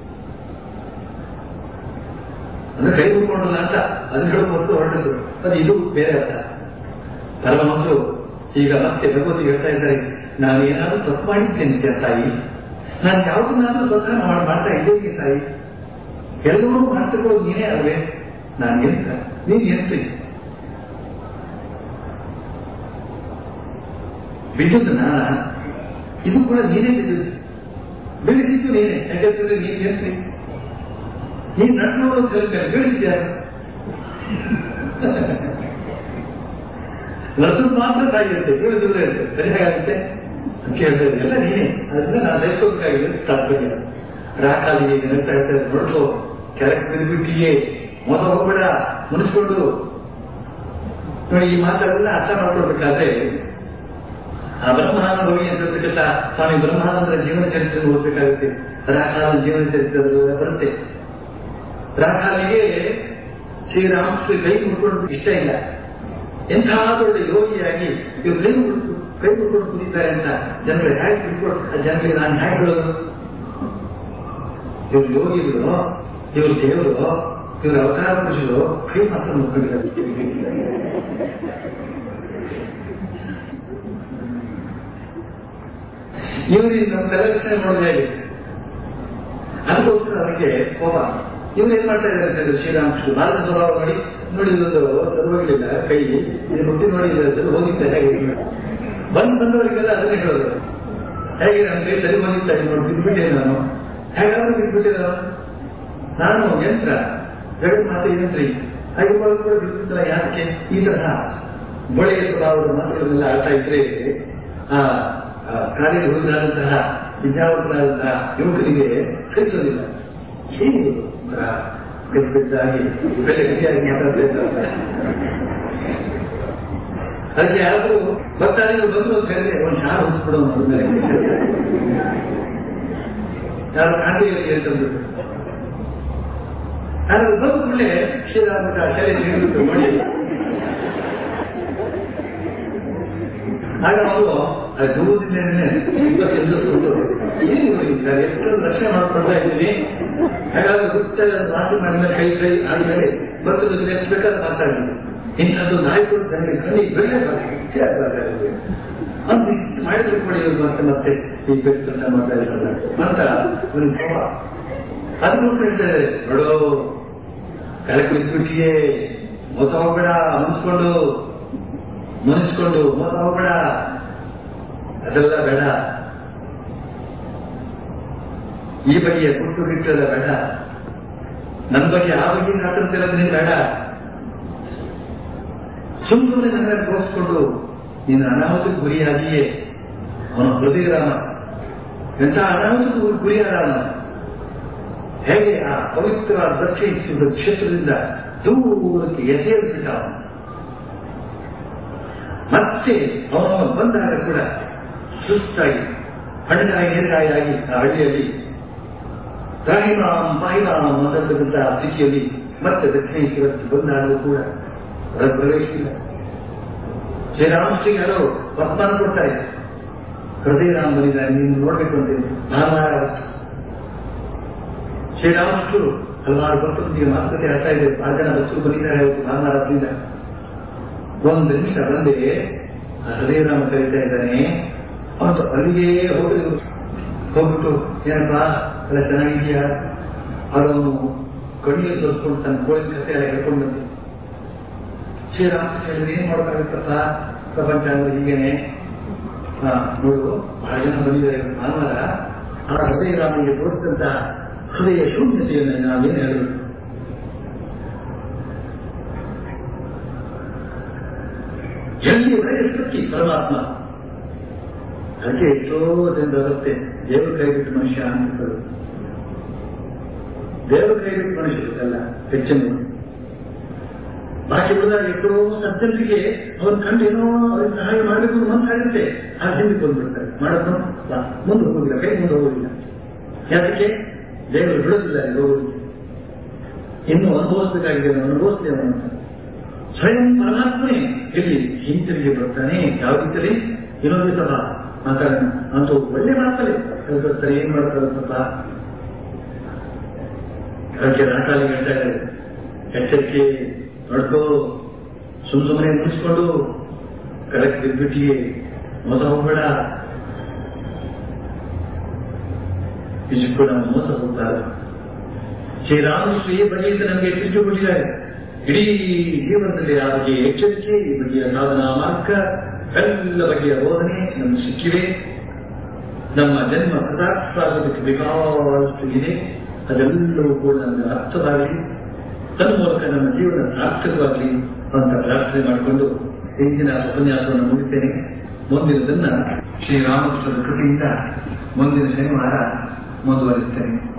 ಅಂದ್ರೆ ಕೈ ಮುಟ್ಕೊಂಡಲ್ಲ ಅಂತ ಅದು ಹೇಳ್ಕೊಟ್ಟು ಹೊರಟದ್ದು ಅದು ಇದು ಬೇರೆ ಅರ್ಥ ಪರಮಹಂಸರು ಈಗ ಮತ್ತೆ ಭಗವತಿ ಹೇಳ್ತಾ ಇದ್ದಾರೆ ನಾನು ಏನಾದ್ರೂ ತಪ್ಪು ಮಾಡಿದ್ದೇನೆ ತಾಯಿ ನಾನು ಯಾವುದನ್ನಾದ್ರೂ ಸ್ವತಃ ಮಾಡ್- ಮಾಡ್ತಾ ಇದ್ದೇನೆ ತಾಯಿ ಎಲ್ಲರೂ ಮಾಡ್ತಿಕೊಳ್ಳೋದು ನೀನೇ ಅಲ್ವೇ ನಾನು ಎಂತ ನೀನ್ ಎಂತ ಬಿದ್ದದ್ದು ನಾನ ಇದು ಕೂಡ ನೀನೇ ಬಿದ್ದದ್ದು ಬೆಳೆಸಿದ್ದು ನೀನೇ ಯಾಕಂತಂದ್ರೆ ನೀನ್ ಎಂತ ನೀನ್ ನಟನವರು ಅಂತ ಹೇಳ್ತಾರೆ ಬೆಳೆಸಿದ್ಯಾರು ನರ್ಸರು ಮಾತ್ರ ತಾಯಿ ಇರುತ್ತೆ ಇವಳು ದೂರ ಇರುತ್ತೆ ಸರಿ ಹಾಗಾಗುತ್ತೆ ಅಂತ ಕೇಳ್ತಾ ಇದ್ದೆ ಎಲ್ಲ ನೀನೇ ಅದನ್ನ ನಾನು ಬಯಸ್ಕೋಬೇಕಾಗಿದೆ ತಾತ್ಪರ್ಯ ರಾಕಾಲಿಗೆ ಹೇಳ್ತಾ ಇರ್ತಾರೆ ನೋಡ್ಕೋ ಕೆಳಗೆ ಬಿದ್ದುಬಿಟ್ಟಿಯೇ ಮೋಸ ಹೋಗ್ಬೇಡ ಮುನಿಸ್ಕೊಂಡು ನೋಡಿ ಈ ಮಾತುಗಳೆಲ್ಲ ಅರ್ಥ ಮಾಡ್ಕೊಳ್ಬೇಕಾದ್ರೆ ಆ ಬ್ರಹ್ಮಾನುಭವಿ ಅಂತ ಸ್ವಾಮಿ ಬ್ರಹ್ಮಾನಂದರ ಜೀವನ ಚರಿತ್ರೆ ಓದಬೇಕಾಗುತ್ತೆ ರಾಕಾಲ ಜೀವನ ಚರಿತ್ರೆ ಅದ್ರೊಳಗೆ ಬರುತ್ತೆ ರಾಕಾಲಿಗೆ ಶ್ರೀರಾಮಕೃಷ್ಣ ಕೈ ಮುಟ್ಕೊಂಡು ಇಷ್ಟ ಇಲ್ಲ ಎಂಥಾದೊಳ್ಳೆ ಯೋಗಿಯಾಗಿ ಇವರು ಕೈ ಮುಟ್ಟು ಕೈ ಮುಟ್ಕೊಂಡು ಕೂತಿದ್ದಾರೆ ಅಂತ ಜನಗಳು ಹೇಗೆ ತಿಳ್ಕೊಂಡು ಜನಗಳಿಗೆ ನಾನು ಹೇಗೆ ಹೇಳೋದು ಇವರು ಯೋಗಿಗಳು ಇವರು ದೇವರು ಇವರು ಅವತಾರ ಪುರುಷರು ಕೈ ಮಾತ್ರ ಮುಟ್ಕೊಂಡಿದ್ದಾರೆ ಇವರಿಗೆ ನಮ್ಮ ಕಲೆಕ್ಷನ್ ನೋಡಿದ್ರೆ ಹೇಗೆ ಅದಕ್ಕೋಸ್ಕರ ಅವರಿಗೆ ಕೋಪ ಇವ್ರು ಏನ್ ಮಾಡ್ತಾ ಇದ್ದಾರೆ ಅಂತಂದ್ರೆ ಶ್ರೀರಾಮಕೃಷ್ಣ ಭಾರತ ಸ್ವಭಾವ ನೋಡಿ ನೋಡಿ ಇದೊಂದು ಹೋಗಲಿಲ್ಲ ಕೈ ಇದು ಮುಟ್ಟಿ ನೋಡಿ ಇದು ಹೋಗಿದ್ದೆ ಹೇಗೆ ಬಂದು ಬಂದವರಿಗೆಲ್ಲ ಅದನ್ನೇ ಹೇಳೋದು ಹೇಗೆ ನಮ್ಗೆ ಸರಿ ಬಂದಿತ್ತ ನೋಡಿ ಬಿಟ್ಬಿಟ್ಟೆ ನಾನು ಹೇಗಾದ್ರೂ ಬಿಟ್ಬಿಟ್ಟೆ ನಾನು ನಾನು ಯಂತ್ರ ಜಗತ್ ಮಾತೆ ಯಂತ್ರಿ ಹಾಗೆ ಮಾಡೋದು ಕೂಡ ಬಿಟ್ಬಿಟ್ಟಲ್ಲ ಯಾಕೆ ಈ ತರಹ ಬಳೆಯ ಸ್ವಭಾವದ ಮಾತುಗಳನ್ನೆಲ್ಲ ಆಡ್ತಾ ಇದ್ರೆ ಆ ಕಾರ್ಯ ಹುಡುಗರಾದಂತಹ ವಿದ್ಯಾವಂತರಾದಂತಹ ಯುವಕರಿಗೆ ಕಲಿಸೋದಿಲ್ಲ ಹೀಗೆ ಗಟ್ಟಿದ್ದಾಗಿ ಬೆಲೆ ಗಟ್ಟಿಯಾಗಿ ಮಾತಾಡ್ತಾ ಇದ್ದಾರೆ ಅದಕ್ಕೆ ಯಾರು ಬರ್ತಾರೆ ಬಂದು ಅಂತ ಹೇಳಿದ್ರೆ ಒಂದು ಶಾಲೆ ಹೊಂದ್ಬಿಡೋನು ಅದ್ರ ಮೇಲೆ ಯಾರು ಕಾಂತಿಯಲ್ಲಿ ಹೇಳ್ತಂದ್ರು ನಾನು ಬಂದ ಕೂಡಲೇ ಶ್ರೀರಾಮಕ ಶಾಲೆ ಸಿಗಬೇಕು ನೋಡಿ ಆಗ ಅವರು ಆ ದೂರದಿಂದಲೇ ತುಂಬಾ ಚಂದಿಸ್ಕೊಂಡು ಏನು ಸರ್ ಎಷ್ಟೊಂದು ರಕ್ಷಣೆ ಮಾಡ್ಕೊಳ್ತಾ ಇದ್ದೀನಿ ಹಾಗಾದ್ರೆ ಗುಪ್ತ ಮಾತು ಮಾಡಿದ ಕೈ ಕೈ ಆದ್ಮೇಲೆ ಬಂದು ಎಷ್ಟು ಬೇಕಾದ್ರೆ ಮಾತಾಡಿದ್ರು ಇಂಥದ್ದು ನಾಯಕರು ನನಗೆ ಕಣ್ಣಿಗೆ ಬೆಳೆ ಬರ್ತದೆ ಅಂತ ಇಷ್ಟು ಮಾಡಿದ್ರು ಕೂಡ ಇವ್ರು ಮತ್ತೆ ಮತ್ತೆ ಈ ಬೆಟ್ಟ ಮಾಡ್ತಾ ಇದ್ದಾರೆ ಅಂತ ಒಂದು ಕೋಪ ಅದನ್ನು ಹೇಳ್ತಾರೆ ನೋಡು ಕಲಕ್ಕೆ ಬಿಟ್ಬಿಟ್ಟಿಯೇ ಮೋಸ ಹೋಗ್ಬೇಡ ಮುನ್ಸ್ಕೊಂಡು ಮುನಿಸ್ಕೊಂಡು ಮೋಸ ಹೋಗ್ಬೇಡ ಅದೆಲ್ಲ ಬೇಡ ಈ ಬಗೆಯ ಗುಟ್ಟು ಗಿಟ್ಟೆಲ್ಲ ಬೇಡ ನನ್ನ ಬಗ್ಗೆ ಆ ಬಗ್ಗೆ ನಾಟಕತಿರೋದ್ರಿಂದ ಬೇಡ ಸುಮ್ ಸುಮ್ಮನೆ ನನ್ನ ತೋರಿಸ್ಕೊಂಡು ನೀನು ಅನಾಹುತಕ್ಕೆ ಗುರಿಯಾಗಿಯೇ ಅವನ ಹೃದಯ ರಾಮ ಎಂಥ ಅನಾಹುತಕ್ಕೆ ಗುರಿಯಾದ ಅವನು ಹೇಗೆ ಆ ಪವಿತ್ರ ದಕ್ಷಿಣ ಕ್ಷೇತ್ರದಿಂದ ದೂರಕ್ಕೆ ಎಸೆಯಲ್ಬಿಟ್ಟ ಅವನು ಮತ್ತೆ ಅವನು ಬಂದಾಗ ಕೂಡ ಸುಸ್ತಾಗಿ ಹಣ್ಣಾಗಿ ನೀರಾಗಿ ಆ ಹಳ್ಳಿಯಲ್ಲಿ ರಾಹಿಮಾಂ ಪಾಹಿಮಾಂ ಅನ್ನತಕ್ಕಂಥ ಸ್ಥಿತಿಯಲ್ಲಿ ಮತ್ತೆ ದಕ್ಷಿಣೇಶ್ವರಕ್ಕೆ ಬಂದಾಗಲೂ ಕೂಡ ಹೊರ ಪ್ರವೇಶಿಸಿಲ್ಲ ಶ್ರೀರಾಮಶ್ರೀಗೆ ಯಾರೋ ವರ್ತಮಾನ ಕೊಡ್ತಾರೆ ಹೃದಯ ರಾಮ ಬಂದಿದ್ದಾರೆ ನೀನು ನೋಡ್ಬೇಕು ಅಂತ ಭಾನುವಾರ ಶ್ರೀರಾಮಕೃಷ್ಣರು ಹಲವಾರು ಭಕ್ತರೊಂದಿಗೆ ಮಾತುಕತೆ ಆಗ್ತಾ ಇದೆ ಆರು ಜನ ಭಕ್ತರು ಬಂದಿದ್ದಾರೆ ಅವತ್ತು ಭಾನುವಾರದಿಂದ ಒಂದು ನಿಮಿಷ ಬಂದೆ ಆ ಹೃದಯರಾಮ ಕರೀತಾ ಇದ್ದಾನೆ ಅವನು ಅಲ್ಲಿಗೆ ಹೋಗಿದ್ರು ಹೋಗ್ಬಿಟ್ಟು ಏನಪ್ಪಾ ಎಲ್ಲ ಚೆನ್ನಾಗಿದೆಯಾ ಅವರವನು ಕಣ್ಣಿಗೆ ತೋರಿಸ್ಕೊಂಡು ತನ್ನ ಕೋಳಿನ ಕಥೆ ಎಲ್ಲ ಹೇಳ್ಕೊಂಡು ಬಂದೆ ಶ್ರೀರಾಮಕೃಷ್ಣ ಹೇಳಿದ್ರೆ ಏನ್ ಮಾಡೋಕ್ಕಾಗುತ್ತಪ್ಪ ಪ್ರಪಂಚ ಅಂದ್ರೆ ಹೀಗೇನೆ ಹಾ ನೋಡು ಬಹಳ ಜನ ಬಂದಿದ್ದಾರೆ ಭಾನುವಾರ ಆ ಹೃದಯರಾಮನಿಗೆ ತೋರಿಸಿದಂತ ಹೃದಯ ಶೂನ್ಯತೆಯನ್ನು ನಾವೇನು ಹೇಳಬೇಕು ಎಲ್ಲಿವರೆಗೆ ಸೃಷ್ಟಿ ಪರಮಾತ್ಮ ಅದಕ್ಕೆ ಎಷ್ಟೋ ಜನ ಬರುತ್ತೆ ದೇವರು ಕೈ ಬಿಟ್ಟು ಮನುಷ್ಯ ಅಂತಿರ್ತಾರೆ ದೇವರು ಕೈ ಬಿಟ್ಟು ಮನುಷ್ಯರಲ್ಲ ಹೆಚ್ಚಿನ ಬಾಕಿ ಉಳಿದಾಗ ಎಷ್ಟೋ ಸಜ್ಜನಿಗೆ ಅವನ ಕಂಡು ಏನೋ ಅವ್ರಿಗೆ ಸಹಾಯ ಮಾಡಬೇಕು ಅಂತ ಮನಸ್ಸಾಗುತ್ತೆ ಆ ಹಿಂದೆ ಬಂದ್ಬಿಡ್ತಾರೆ ಮಾಡೋದು ಮುಂದೆ ಹೋಗಿಲ್ಲ ಕೈ ಮುಂದೆ ಹೋಗೋದಿಲ್ಲ ಯಾಕೆ ದೇವರು ಬಿಡೋದಿಲ್ಲ ಹೋಗೋದಿಲ್ಲ ಇನ್ನು ಅನುಭವಿಸಬೇಕಾಗಿದೆ ಅನುಭವಿಸಲಿ ಅವನು ಸ್ವಯಂ ಪರಮಾತ್ಮನೇ ಇಲ್ಲಿ ಹಿಂತಿರುಗಿ ಬರ್ತಾನೆ ಯಾವ ರೀತಿಯಲ್ಲಿ ಇನ್ನೊಂದು ಸಹ ಮಾತಾಡೋಣ ಅಂತೂ ಒಳ್ಳೆ ಮಾತಲ್ಲಿ ಹೇಳ್ತಾರೆ ಏನ್ ಮಾಡ್ತಾರೆ ಸ್ವಲ್ಪ ಅದಕ್ಕೆ ನಾಟಾಲಿ ಹೇಳ್ತಾ ಇದ್ದಾರೆ ಎಚ್ಚರಿಕೆ ನೋಡ್ಕೋ ಸುಮ್ ಸುಮ್ಮನೆ ಮುಗಿಸ್ಕೊಂಡು ಕರೆಕ್ಟ್ ಬಿದ್ಬಿಟ್ಟಿಗೆ ಮೋಸ ಹೋಗ್ಬೇಡ ನಿಜಕ್ಕೂ ನಾವು ಮೋಸ ಹೋಗ್ತಾರೆ ಶ್ರೀರಾಮಕೃಷ್ಣ ಈ ಬಗೆಯಿಂದ ನಮಗೆ ತಿರುಗಿ ಬಿಟ್ಟಿದ್ದಾರೆ ಇಡೀ ಜೀವನದಲ್ಲಿ ಆ ಬಗೆಯ ಎಚ್ಚರಿಕೆ ಈ ಬಗೆಯ ಸಾಧನಾ ಮಾರ್ಗ ಎಲ್ಲ ಬಗೆಯ ಬೋಧನೆ ನಮಗೆ ಸಿಕ್ಕಿವೆ ನಮ್ಮ ಜನ್ಮ ಕೃತಾರ್ಥವಾಗೋದಕ್ಕೆ ಬೇಕಾದಷ್ಟು ಇದೆ ಅದೆಲ್ಲವೂ ಕೂಡ ನಮಗೆ ಅರ್ಥವಾಗಲಿ ತನ್ಮೂಲಕ ನಮ್ಮ ಜೀವನ ಸಾರ್ಥಕವಾಗಲಿ ಅಂತ ಪ್ರಾರ್ಥನೆ ಮಾಡಿಕೊಂಡು ಇಂದಿನ ಉಪನ್ಯಾಸವನ್ನು ಮುಗಿಸ್ತೇನೆ ಮುಂದಿನದನ್ನ ಶ್ರೀರಾಮಕೃಷ್ಣರ ಕೃತಿಯಿಂದ ಮುಂದಿನ ಶನಿವಾರ ಮುಂದುವರಿಸ್ತೇನೆ